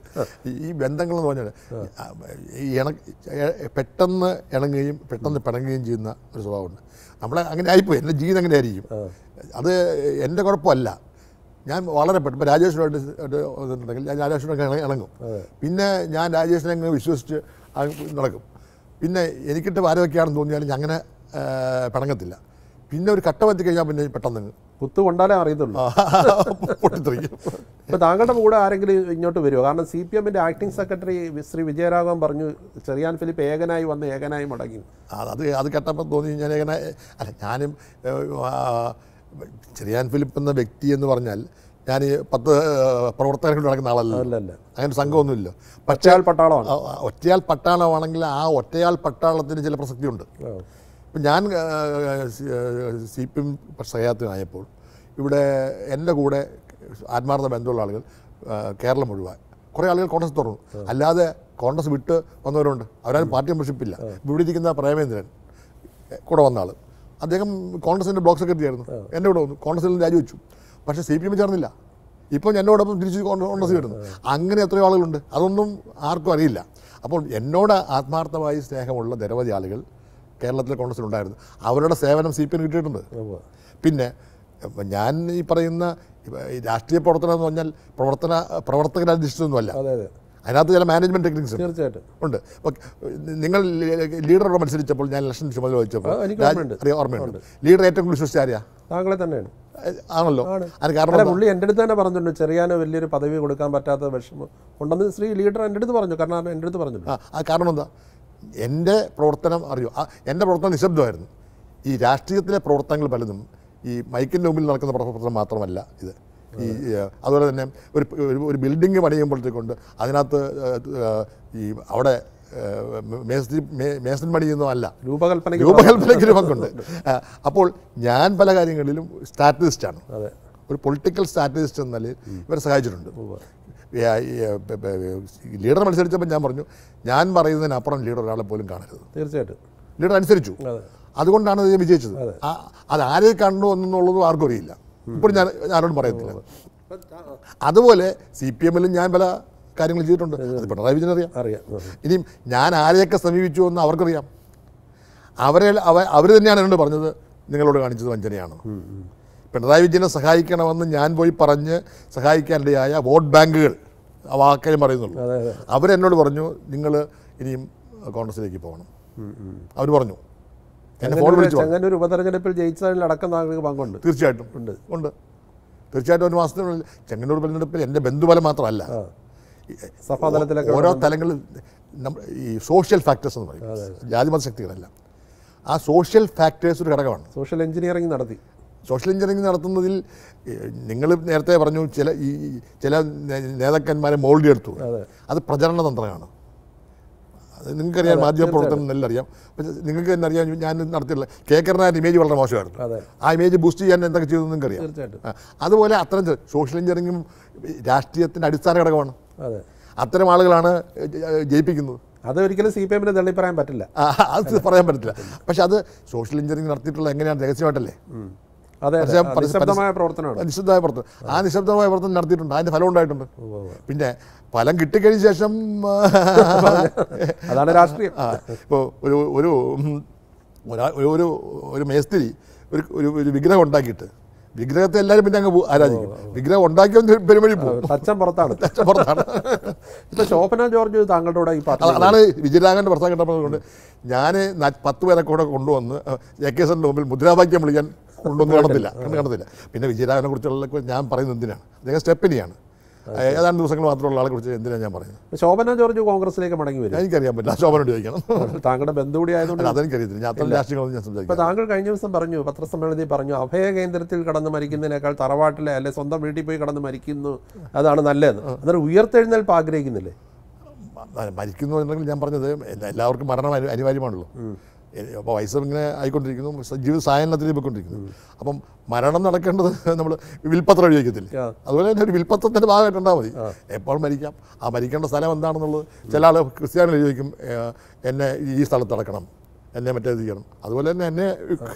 ഈ ബന്ധങ്ങളെന്ന് പറഞ്ഞാൽ ഈ ഇണ പെട്ടെന്ന് ഇണങ്ങുകയും പെട്ടെന്ന് പിണങ്ങുകയും ചെയ്യുന്ന ഒരു സ്വഭാവമുണ്ട് നമ്മളെ അങ്ങനെ ആയിപ്പോയി എൻ്റെ ജീവിതം അങ്ങനെ ആയിരിക്കും അത് എൻ്റെ കുഴപ്പമല്ല ഞാൻ വളരെ പെട്ടെന്ന് ഇപ്പം രാജേഷിനോട് വന്നിട്ടുണ്ടെങ്കിൽ ഞാൻ രാജേഷിനൊക്കെ ഇണ- ഇണങ്ങും പിന്നെ ഞാൻ രാജേഷിനെ അങ്ങ് വിശ്വസിച്ച് അങ്ങ് നടക്കും പിന്നെ എനിക്കിട്ട് ആരോഗ്യമാണെന്ന് തോന്നിയാലും ഞാൻ അങ്ങനെ ആ, പിണങ്ങത്തില്ല പിന്നെ ഒരു ഘട്ടം എത്തിക്കഴിഞ്ഞാൽ പിന്നെ പെട്ടെന്ന് അങ്ങ് കുത്തു കൊണ്ടാലേ അറിയത്തുള്ളൂ പൊട്ടിത്തെറിക്കും ഇപ്പൊ താങ്കളുടെ കൂടെ ആരെങ്കിലും ഇങ്ങോട്ട് വരുമോ കാരണം സി പി എമ്മിന്റെ ആക്ടിംഗ് സെക്രട്ടറി ശ്രീ വിജയരാഘവൻ പറഞ്ഞു ചെറിയാൻ ഫിലിപ്പ് ഏകനായി വന്ന് ഏകനായി മടങ്ങി അത് അത് അത് കേട്ടപ്പോൾ തോന്നി ഞാൻ ഇങ്ങനെ അല്ല ഞാനും ഏഹ്, ആ, ചെറിയാൻ ഫിലിപ്പ് എന്ന വ്യക്തി എന്ന് പറഞ്ഞാൽ ഞാൻ ഈ പത്ത് ഏഹ്, പ്രവർത്തകരെ കൊണ്ട് നടക്കുന്ന ആളല്ല അല്ലല്ല അങ്ങനെ ഒരു സംഘമൊന്നുമില്ല പക്ഷേ ഒറ്റയാൾ പട്ടാളമാണ് ആ, ആ, ഒറ്റയാൾ പട്ടാളമാണെങ്കിൽ ആ ഒറ്റയാൾ പട്ടാളത്തിന് ചില പ്രസക്തിയുണ്ട് ആ. ഇപ്പം ഞാൻ സി പി എം സഹായത്തിനായപ്പോൾ ഇവിടെ എൻ്റെ കൂടെ ആത്മാർത്ഥ ബന്ധമുള്ള ആളുകൾ ആ, കേരളം മുഴുവൻ കുറേ ആളുകൾ കോൺഗ്രസ് തുറന്നു അല്ലാതെ കോൺഗ്രസ് വിട്ട് വന്നവരുണ്ട് അവരാരും പാർട്ടി മെമ്പർഷിപ്പില്ല ഇവിടെ ഇരിക്കുന്ന പ്രേമേന്ദ്രൻ എ, കൂടെ വന്ന ആൾ അദ്ദേഹം കോൺഗ്രസിൻ്റെ ബ്ലോക്ക് സെക്രട്ടറി ആയിരുന്നു എൻ്റെ കൂടെ വന്നു കോൺഗ്രസിൽ നിന്ന് രാജിവെച്ചു പക്ഷേ സി പി എം ചേർന്നില്ല ഇപ്പോൾ എന്നോടൊപ്പം തിരിച്ച് കോൺഗ്രസ് കോൺഗ്രസ് വരുന്നു അങ്ങനെ എത്രയോ ആളുകളുണ്ട് അതൊന്നും ആർക്കും അറിയില്ല അപ്പോൾ എന്നോട് ആത്മാർത്ഥമായി സ്നേഹമുള്ള നിരവധി ആളുകൾ കേരളത്തിലെ കോൺഗ്രസിലുണ്ടായിരുന്നു അവരുടെ സേവനം സി പി എം കിട്ടിയിട്ടുണ്ട് ഉവ്വ്. പിന്നെ ഇപ്പം ഞാൻ ഈ പറയുന്ന ഇപ്പ ഈ രാഷ്ട്രീയ പ്രവർത്തനം എന്ന് പറഞ്ഞാൽ പ്രവർത്തന പ്രവർത്തകരധിഷ്ഠിതമൊന്നുമല്ല അതെ അതെ അതിനകത്ത് ചില മാനേജ്മെൻറ്റ് ടെക്നിക്സ് തീർച്ചയായിട്ടും ഉണ്ട് അപ്പോൾ നിങ്ങൾ ലീഡറോട് മത്സരിച്ചപ്പോൾ ഞാൻ ഇലക്ഷൻ ചുമതല വഹിച്ചപ്പോൾ ആ, എനിക്ക് രാജ്- ഓർമ്മയുണ്ട്. അറിയാം ഓർമ്മയുണ്ട് ലീഡർ ഏറ്റവും കൂടുതൽ വിശ്വസിച്ച ആരെയാ താങ്കളെ തന്നെയാണ് ഏഹ് ആണല്ലോ ആണ്. അതിന് കാരണം അല്ല എന്താ? പുള്ളി എൻ്റെ അടുത്ത് തന്നെ പറഞ്ഞിട്ടുണ്ട് ചെറിയാന് വലിയൊരു പദവി കൊടുക്കാൻ പറ്റാത്ത വിഷമം ഉണ്ടെന്ന് ശ്രീ ലീഡർ എൻ്റെ അടുത്ത് പറഞ്ഞു കാരണം എൻ്റെ അടുത്ത് പറഞ്ഞിട്ടുണ്ട് ആ ആ കാരണം എന്താ എൻ്റെ പ്രവർത്തനം അറിയോ ആ, എൻ്റെ പ്രവർത്തനം നിശബ്ദമായിരുന്നു ഈ രാഷ്ട്രീയത്തിലെ പ്രവർത്തനങ്ങൾ പലതും ഈ മൈക്കിൻ്റെ മുമ്പിൽ നടക്കുന്ന പ്രവർത്തനം മാത്രമല്ല ഇത് ഈ ഏഹ്, അതുപോലെ തന്നെ ഒരു ഒരു- ഒരു ബിൽഡിംഗ് പണിയുമ്പോഴത്തേക്കൊണ്ട് അതിനകത്ത് ഏഹ്, ഏഹ്, ഈ അവിടെ ഏഹ്, മേസ്ത്രി മേ- മേസൻ പണിയൊന്നും അല്ല രൂപകൽപ്പനയ്ക്ക് രൂപകൽപ്പനയ്ക്ക് ഒരു പങ്കുണ്ട് ആ, അപ്പോൾ ഞാൻ പല കാര്യങ്ങളിലും സ്ട്രാറ്റജിസ്റ്റാണ് അതെ ഒരു പൊളിറ്റിക്കൽ സ്ട്രാറ്റജിസ്റ്റ് എന്ന നിലയിൽ ഇവരെ സഹായിച്ചിട്ടുണ്ട് ഈ, ആ, ഈ, ആ, പ- പ- ഈ ലീഡർ മത്സരിച്ചപ്പോൾ ഞാൻ പറഞ്ഞു ഞാൻ പറയുന്നതിനപ്പുറം ലീഡർ ഒരാളെ പോലും കാണരുത് തീർച്ചയായിട്ടും ലീഡർ അനുസരിച്ചു അതെ അതുകൊണ്ടാണ് ഇത് വിജയിച്ചത് ആ- അത് ആരെ കണ്ടു എന്നുള്ളതും ആർക്കും അറിയില്ല ഇപ്പോൾ ഞാൻ ആരോടും പറയത്തില്ല അതുപോലെ സി പി എമ്മിലും ഞാൻ പല കാര്യങ്ങൾ ചെയ്തിട്ടുണ്ട് അത് പിണറായി വിജയൻ അറിയാം അറിയാം ഉം. ഇനിയും ഞാൻ ആരെയൊക്കെ സമീപിച്ചു എന്ന് അവർക്കറിയാം അവരെ അവ അവർ തന്നെയാണ് എന്നോട് പറഞ്ഞത് നിങ്ങളോട് കാണിച്ചത് വഞ്ചനയാണ് പിണറായി വിജയനെ സഹായിക്കണമെന്ന് ഞാൻ പോയി പറഞ്ഞ് സഹായിക്കാനിടയായ വോട്ട് ബാങ്കുകൾ ആ വാക്കാര്യം പറയുന്നുള്ളൂ അതെ അതെ അവരെന്നോട് പറഞ്ഞു നിങ്ങൾ ഇനിയും കോൺഗ്രസിലേക്ക് പോകണം അവർ പറഞ്ഞു എന്നെ ഫോൺ വിളിച്ചു പറഞ്ഞു. ചെങ്ങന്നൂർ ഉപതെരഞ്ഞെടുപ്പിൽ ജയിച്ചതിൽ അടക്കം താങ്കൾക്ക് പങ്കുണ്ട് തീർച്ചയായിട്ടും ഉണ്ട്. ഉണ്ട് തീർച്ചയായിട്ടും ഒരു മാസത്തിനുള്ളിൽ ചെങ്ങന്നൂർ തെരഞ്ഞെടുപ്പിൽ എൻ്റെ ബന്ധുബലം മാത്രമല്ല ആ സഭാതലത്തിലൊക്കെ ഓരോ തലങ്ങളിൽ നമ്മ ഈ സോഷ്യൽ ഫാക്ടേഴ്സ് എന്ന് പറയും ജാതിമത ശക്തികളല്ല ആ സോഷ്യൽ ഫാക്ടേഴ്സ് ഒരു ഘടകമാണ് സോഷ്യൽ എഞ്ചിനീയറിംഗ് നടത്തി സോഷ്യൽ എഞ്ചിനീയറിംഗ് നടത്തുന്നതിൽ നിങ്ങൾ നേരത്തെ പറഞ്ഞു ചില ഈ ഈ ചില നേ- നേതാക്കന്മാരെ മോൾഡ് എടുത്തു അതെ അത് പ്രചരണ തന്ത്രമാണ് അത് നിങ്ങൾക്കറിയാം മാധ്യമപ്രവർത്തനം എല്ലാം അറിയാം പക്ഷേ നിങ്ങൾക്ക് തന്നെ അറിയാം ഞാൻ നടത്തിയുള്ള കേക്കറിനായ ഇമേജ് വളരെ മോശമായിരുന്നു അതെ ആ ഇമേജ് ബൂസ്റ്റ് ചെയ്യാൻ എന്തൊക്കെ ചെയ്തു നിങ്ങൾക്കറിയാം തീർച്ചയായിട്ടും ആ, അതുപോലെ അത്തരം ചെ- സോഷ്യൽ എഞ്ചിനീയറിംഗും രാഷ്ട്രീയത്തിൻ്റെ അടിസ്ഥാന ഘടകമാണ് അതെ അത്തരം ആളുകളാണ് ജ- ജയിപ്പിക്കുന്നത് അത് ഒരിക്കലും സി പി എമ്മിന് തള്ളി പറയാൻ പറ്റില്ല ആ, അത് പറയാൻ പറ്റില്ല പക്ഷെ അത് സോഷ്യൽ എഞ്ചിനീയറിംഗ് നടത്തിയിട്ടുള്ള എങ്ങനെയാണ് രഹസ്യമായിട്ടല്ലേ ഉം. അതെ അതെ പരസ്യം- ആ, പരസ്യം- നിശബ്ദമായ പ്രവർത്തനമാണ് നിശബ്ദമായ പ്രവർത്തനം ആ നിശബ്ദമായ പ്രവർത്തനം നടത്തിയിട്ടുണ്ട് അതിൻ്റെ ഫലം ഉണ്ടായിട്ടുണ്ട് ഉവ്വ് ഉവ്വ്. പിന്നെ ഫലം കിട്ടിക്കഴിഞ്ഞ ശേഷം ആ, അതാണ് രാഷ്ട്രീയം ആ, ഇപ്പോൾ ഒരു ഒരു ഉം, ഒരാ- ഒരു- ഒരു ഒരു മേസ്തിരി ഒരു ഒരു ഒരു വിഗ്രഹം ഉണ്ടാക്കിയിട്ട് വിഗ്രഹത്തെ എല്ലാവരും പിന്നെ അങ്ങ് പോ- ആരാധിക്കും വിഗ്രഹം ഉണ്ടാക്കിയ പെരുമഴി പോകും തച്ചൻ പുറത്താണ് പുറത്താണ് ഇപ്പൊ ശോഭന ജോർജ് താങ്കളുടെ കൂടെ ഈ അത് പാർട്ടി അതാണ് വിജയരാഘവൻ്റെ പ്രസംഗം കേട്ടപ്പോൾ ഞാൻ പത്ത് പേരെ കൂടെ കൊണ്ടുവന്ന് എ കെ എസിൻ്റെ മുമ്പിൽ മുദ്രാവാക്യം വിളിക്കാൻ കൊണ്ടുവന്ന് കാണത്തില്ല കണ്ട് കാണത്തില്ല പിന്നെ വിജയരാഘവനെ കുറിച്ചുള്ള ഞാൻ പറയുന്നത് എന്തിനാണ് അദ്ദേഹം സ്റ്റെപ്പിനെയാണ് ഏതാണ്ട് ദിവസങ്ങൾ മാത്രമുള്ള ആളെ കുറിച്ച് എന്തിനാണ് ഞാൻ പറയുന്നത് ശോഭന ജോർജ് കോൺഗ്രസിലേക്ക് മടങ്ങി വരും എനിക്കറിയാൻ പറ്റില്ല ശോഭനോട് ചോദിക്കണം താങ്കളുടെ ബന്ധു കൂടി ആയതുകൊണ്ട് അല്ല അതെനിക്കറിയത്തില്ല ഞാൻ അത്തരം രാഷ്ട്രീയങ്ങളൊന്നും ഞാൻ ഇപ്പൊ സംസാരിക്കാം താങ്കൾ കഴിഞ്ഞ ദിവസം പറഞ്ഞു പത്രസമ്മേളനത്തിൽ പറഞ്ഞു അഭയ കേന്ദ്രത്തിൽ കടന്ന് മരിക്കുന്നതിനേക്കാൾ തറവാട്ടിലെ അല്ലെ സ്വന്തം വീട്ടിൽ പോയി കടന്ന് മരിക്കുന്നു അതാണ് നല്ലതെന്ന് അന്നേരം ഉയർത്തെഴുന്നേൽപ്പ് ആഗ്രഹിക്കുന്നില്ലേ മരിക്കുന്നു എന്നുണ്ടെങ്കിൽ ഞാൻ പറഞ്ഞത് എല്ലാ- എല്ലാവർക്കും മരണം അനി- അനിവാര്യമാണല്ലോ അപ്പോൾ വയസ്സ് ഇങ്ങനെ ആയിക്കൊണ്ടിരിക്കുന്നു സ- ജീവിത സായനത്തിലേക്ക് പോയിക്കൊണ്ടിരിക്കുന്നു അപ്പം മരണം നടക്കേണ്ടത് നമ്മൾ വിൽപ്പത്രം എഴുതിക്കത്തില്ലേ ആ. അതുപോലെ തന്നെ ഒരു വിൽപ്പത്രത്തിൻ്റെ ഭാഗമായിട്ടുണ്ടാൽ മതി എപ്പോൾ മരിക്കാം ആ മരിക്കേണ്ട സ്ഥലം എന്താണെന്നുള്ളത് ചില ആൾ ക്രിസ്ത്യാനികൾ ചോദിക്കും "ഏഹ്, എന്നെ ഈ സ്ഥലത്ത് അടക്കണം എന്നെ മറ്റേത് ചെയ്യണം അതുപോലെ തന്നെ എന്നെ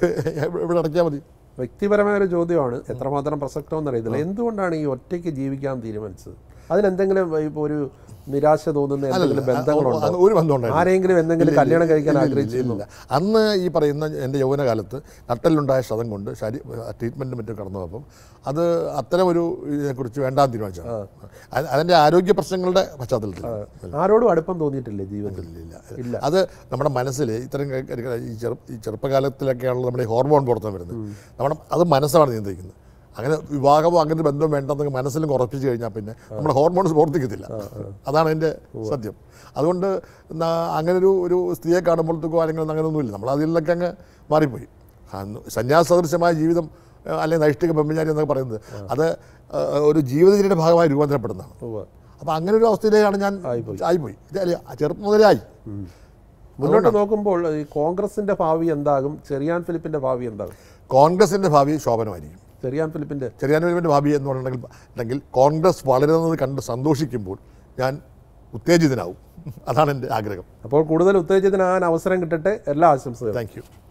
ഇവിടെ അടയ്ക്കാൽ മതി വ്യക്തിപരമായ ഒരു ചോദ്യമാണ് എത്രമാത്രം പ്രസക്തമെന്ന് അറിയത്തില്ല എന്തുകൊണ്ടാണ് ഈ ഒറ്റയ്ക്ക് ജീവിക്കാൻ തീരുമാനിച്ചത് അതിനെന്തെങ്കിലും ഇപ്പോൾ ഒരു നിരാശ തോന്നുന്ന എന്തെങ്കിലും ബന്ധങ്ങളുണ്ടോ അത് ഒരു ബന്ധം ഉണ്ടായിട്ടില്ല. ആരെങ്കിലും എന്തെങ്കിലും കല്യാണം കഴിക്കാൻ ഇല്ല, ഇല്ല, ആഗ്രഹിച്ചിരുന്നു ഇല്ല. അന്ന് ഈ പറയുന്ന എൻ്റെ യൗവനകാലത്ത് നട്ടലുണ്ടായ ക്ഷതം കൊണ്ട് ശരീ ട്രീറ്റ്മെൻറ്റും മറ്റും കടന്നു അപ്പം അത് അത്തരം ഒരു ഇതിനെക്കുറിച്ച് വേണ്ടാന്ന് തീരുമാനിച്ചത് അതിൻ്റെ ആരോഗ്യ പ്രശ്നങ്ങളുടെ പശ്ചാത്തലത്തിൽ ആരോടും അടുപ്പം തോന്നിയിട്ടില്ലേ ജീവിതത്തിൽ ഇല്ല അത് നമ്മുടെ മനസ്സിൽ ഇത്തരം ക- ക- ഈ ചെറു ഈ ചെറുപ്പകാലത്തിലൊക്കെയാണല്ലോ നമ്മുടെ ഈ ഹോർമോൺ പുറത്തു വരുന്നത് നമ്മുടെ അത് മനസ്സാണ് നിയന്ത്രിക്കുന്നത് അങ്ങനെ വിവാഹമോ അങ്ങനെ ബന്ധം വേണ്ടെന്നൊക്കെ മനസ്സിലും ഉറപ്പിച്ച് കഴിഞ്ഞാൽ പിന്നെ നമ്മുടെ ഹോർമോൺസ് പ്രവർത്തിക്കത്തില്ല അതാണ് എൻ്റെ സത്യം അതുകൊണ്ട് ന- അങ്ങനെ ഒരു ഒരു സ്ത്രീയെ കാണുമ്പോഴത്തേക്കോ അല്ലെങ്കിൽ അങ്ങനെയൊന്നുമില്ല നമ്മൾ അതിൽ നിന്നൊക്കെ അങ്ങ് മാറിപ്പോയി അന്ന് സന്യാസദൃശമായ ജീവിതം ആ, അല്ലെങ്കിൽ നൈഷ്ഠിക ബ്രഹ്മചാരി എന്നൊക്കെ പറയുന്നത് അത് ആ, ഒരു ജീവിതചര്യയുടെ ഭാഗമായി രൂപാന്തരപ്പെടുന്നതാണ് ഉവ്വ്. അപ്പോൾ അങ്ങനെ ഒരു അവസ്ഥയിലേക്കാണ് ഞാൻ ആയിപ്പോയി ഇത് അല്ല, ചെറുപ്പം മുതലേ ആയി മുന്നോട്ട് നോക്കുമ്പോൾ ഈ കോൺഗ്രസിന്റെ ഭാവി എന്താകും ചെറിയാൻ ഫിലിപ്പിന്റെ ഭാവി എന്താകും കോൺഗ്രസിൻ്റെ ഭാവി ശോഭനമായിരിക്കും ചെറിയാൻ ഫിലിപ്പിന്റെ ചെറിയാനൊരുവിൻ്റെ ഭാവി എന്ന് പറഞ്ഞിട്ടുണ്ടെങ്കിൽ ഉണ്ടെങ്കിൽ കോൺഗ്രസ് വളരുന്നത് കണ്ട് സന്തോഷിക്കുമ്പോൾ ഞാൻ ഉത്തേജിതനാവും അതാണ് എൻ്റെ ആഗ്രഹം അപ്പോൾ കൂടുതൽ ഉത്തേജിതനാകാൻ അവസരം കിട്ടട്ടെ എല്ലാ ആശംസകളും താങ്ക് യു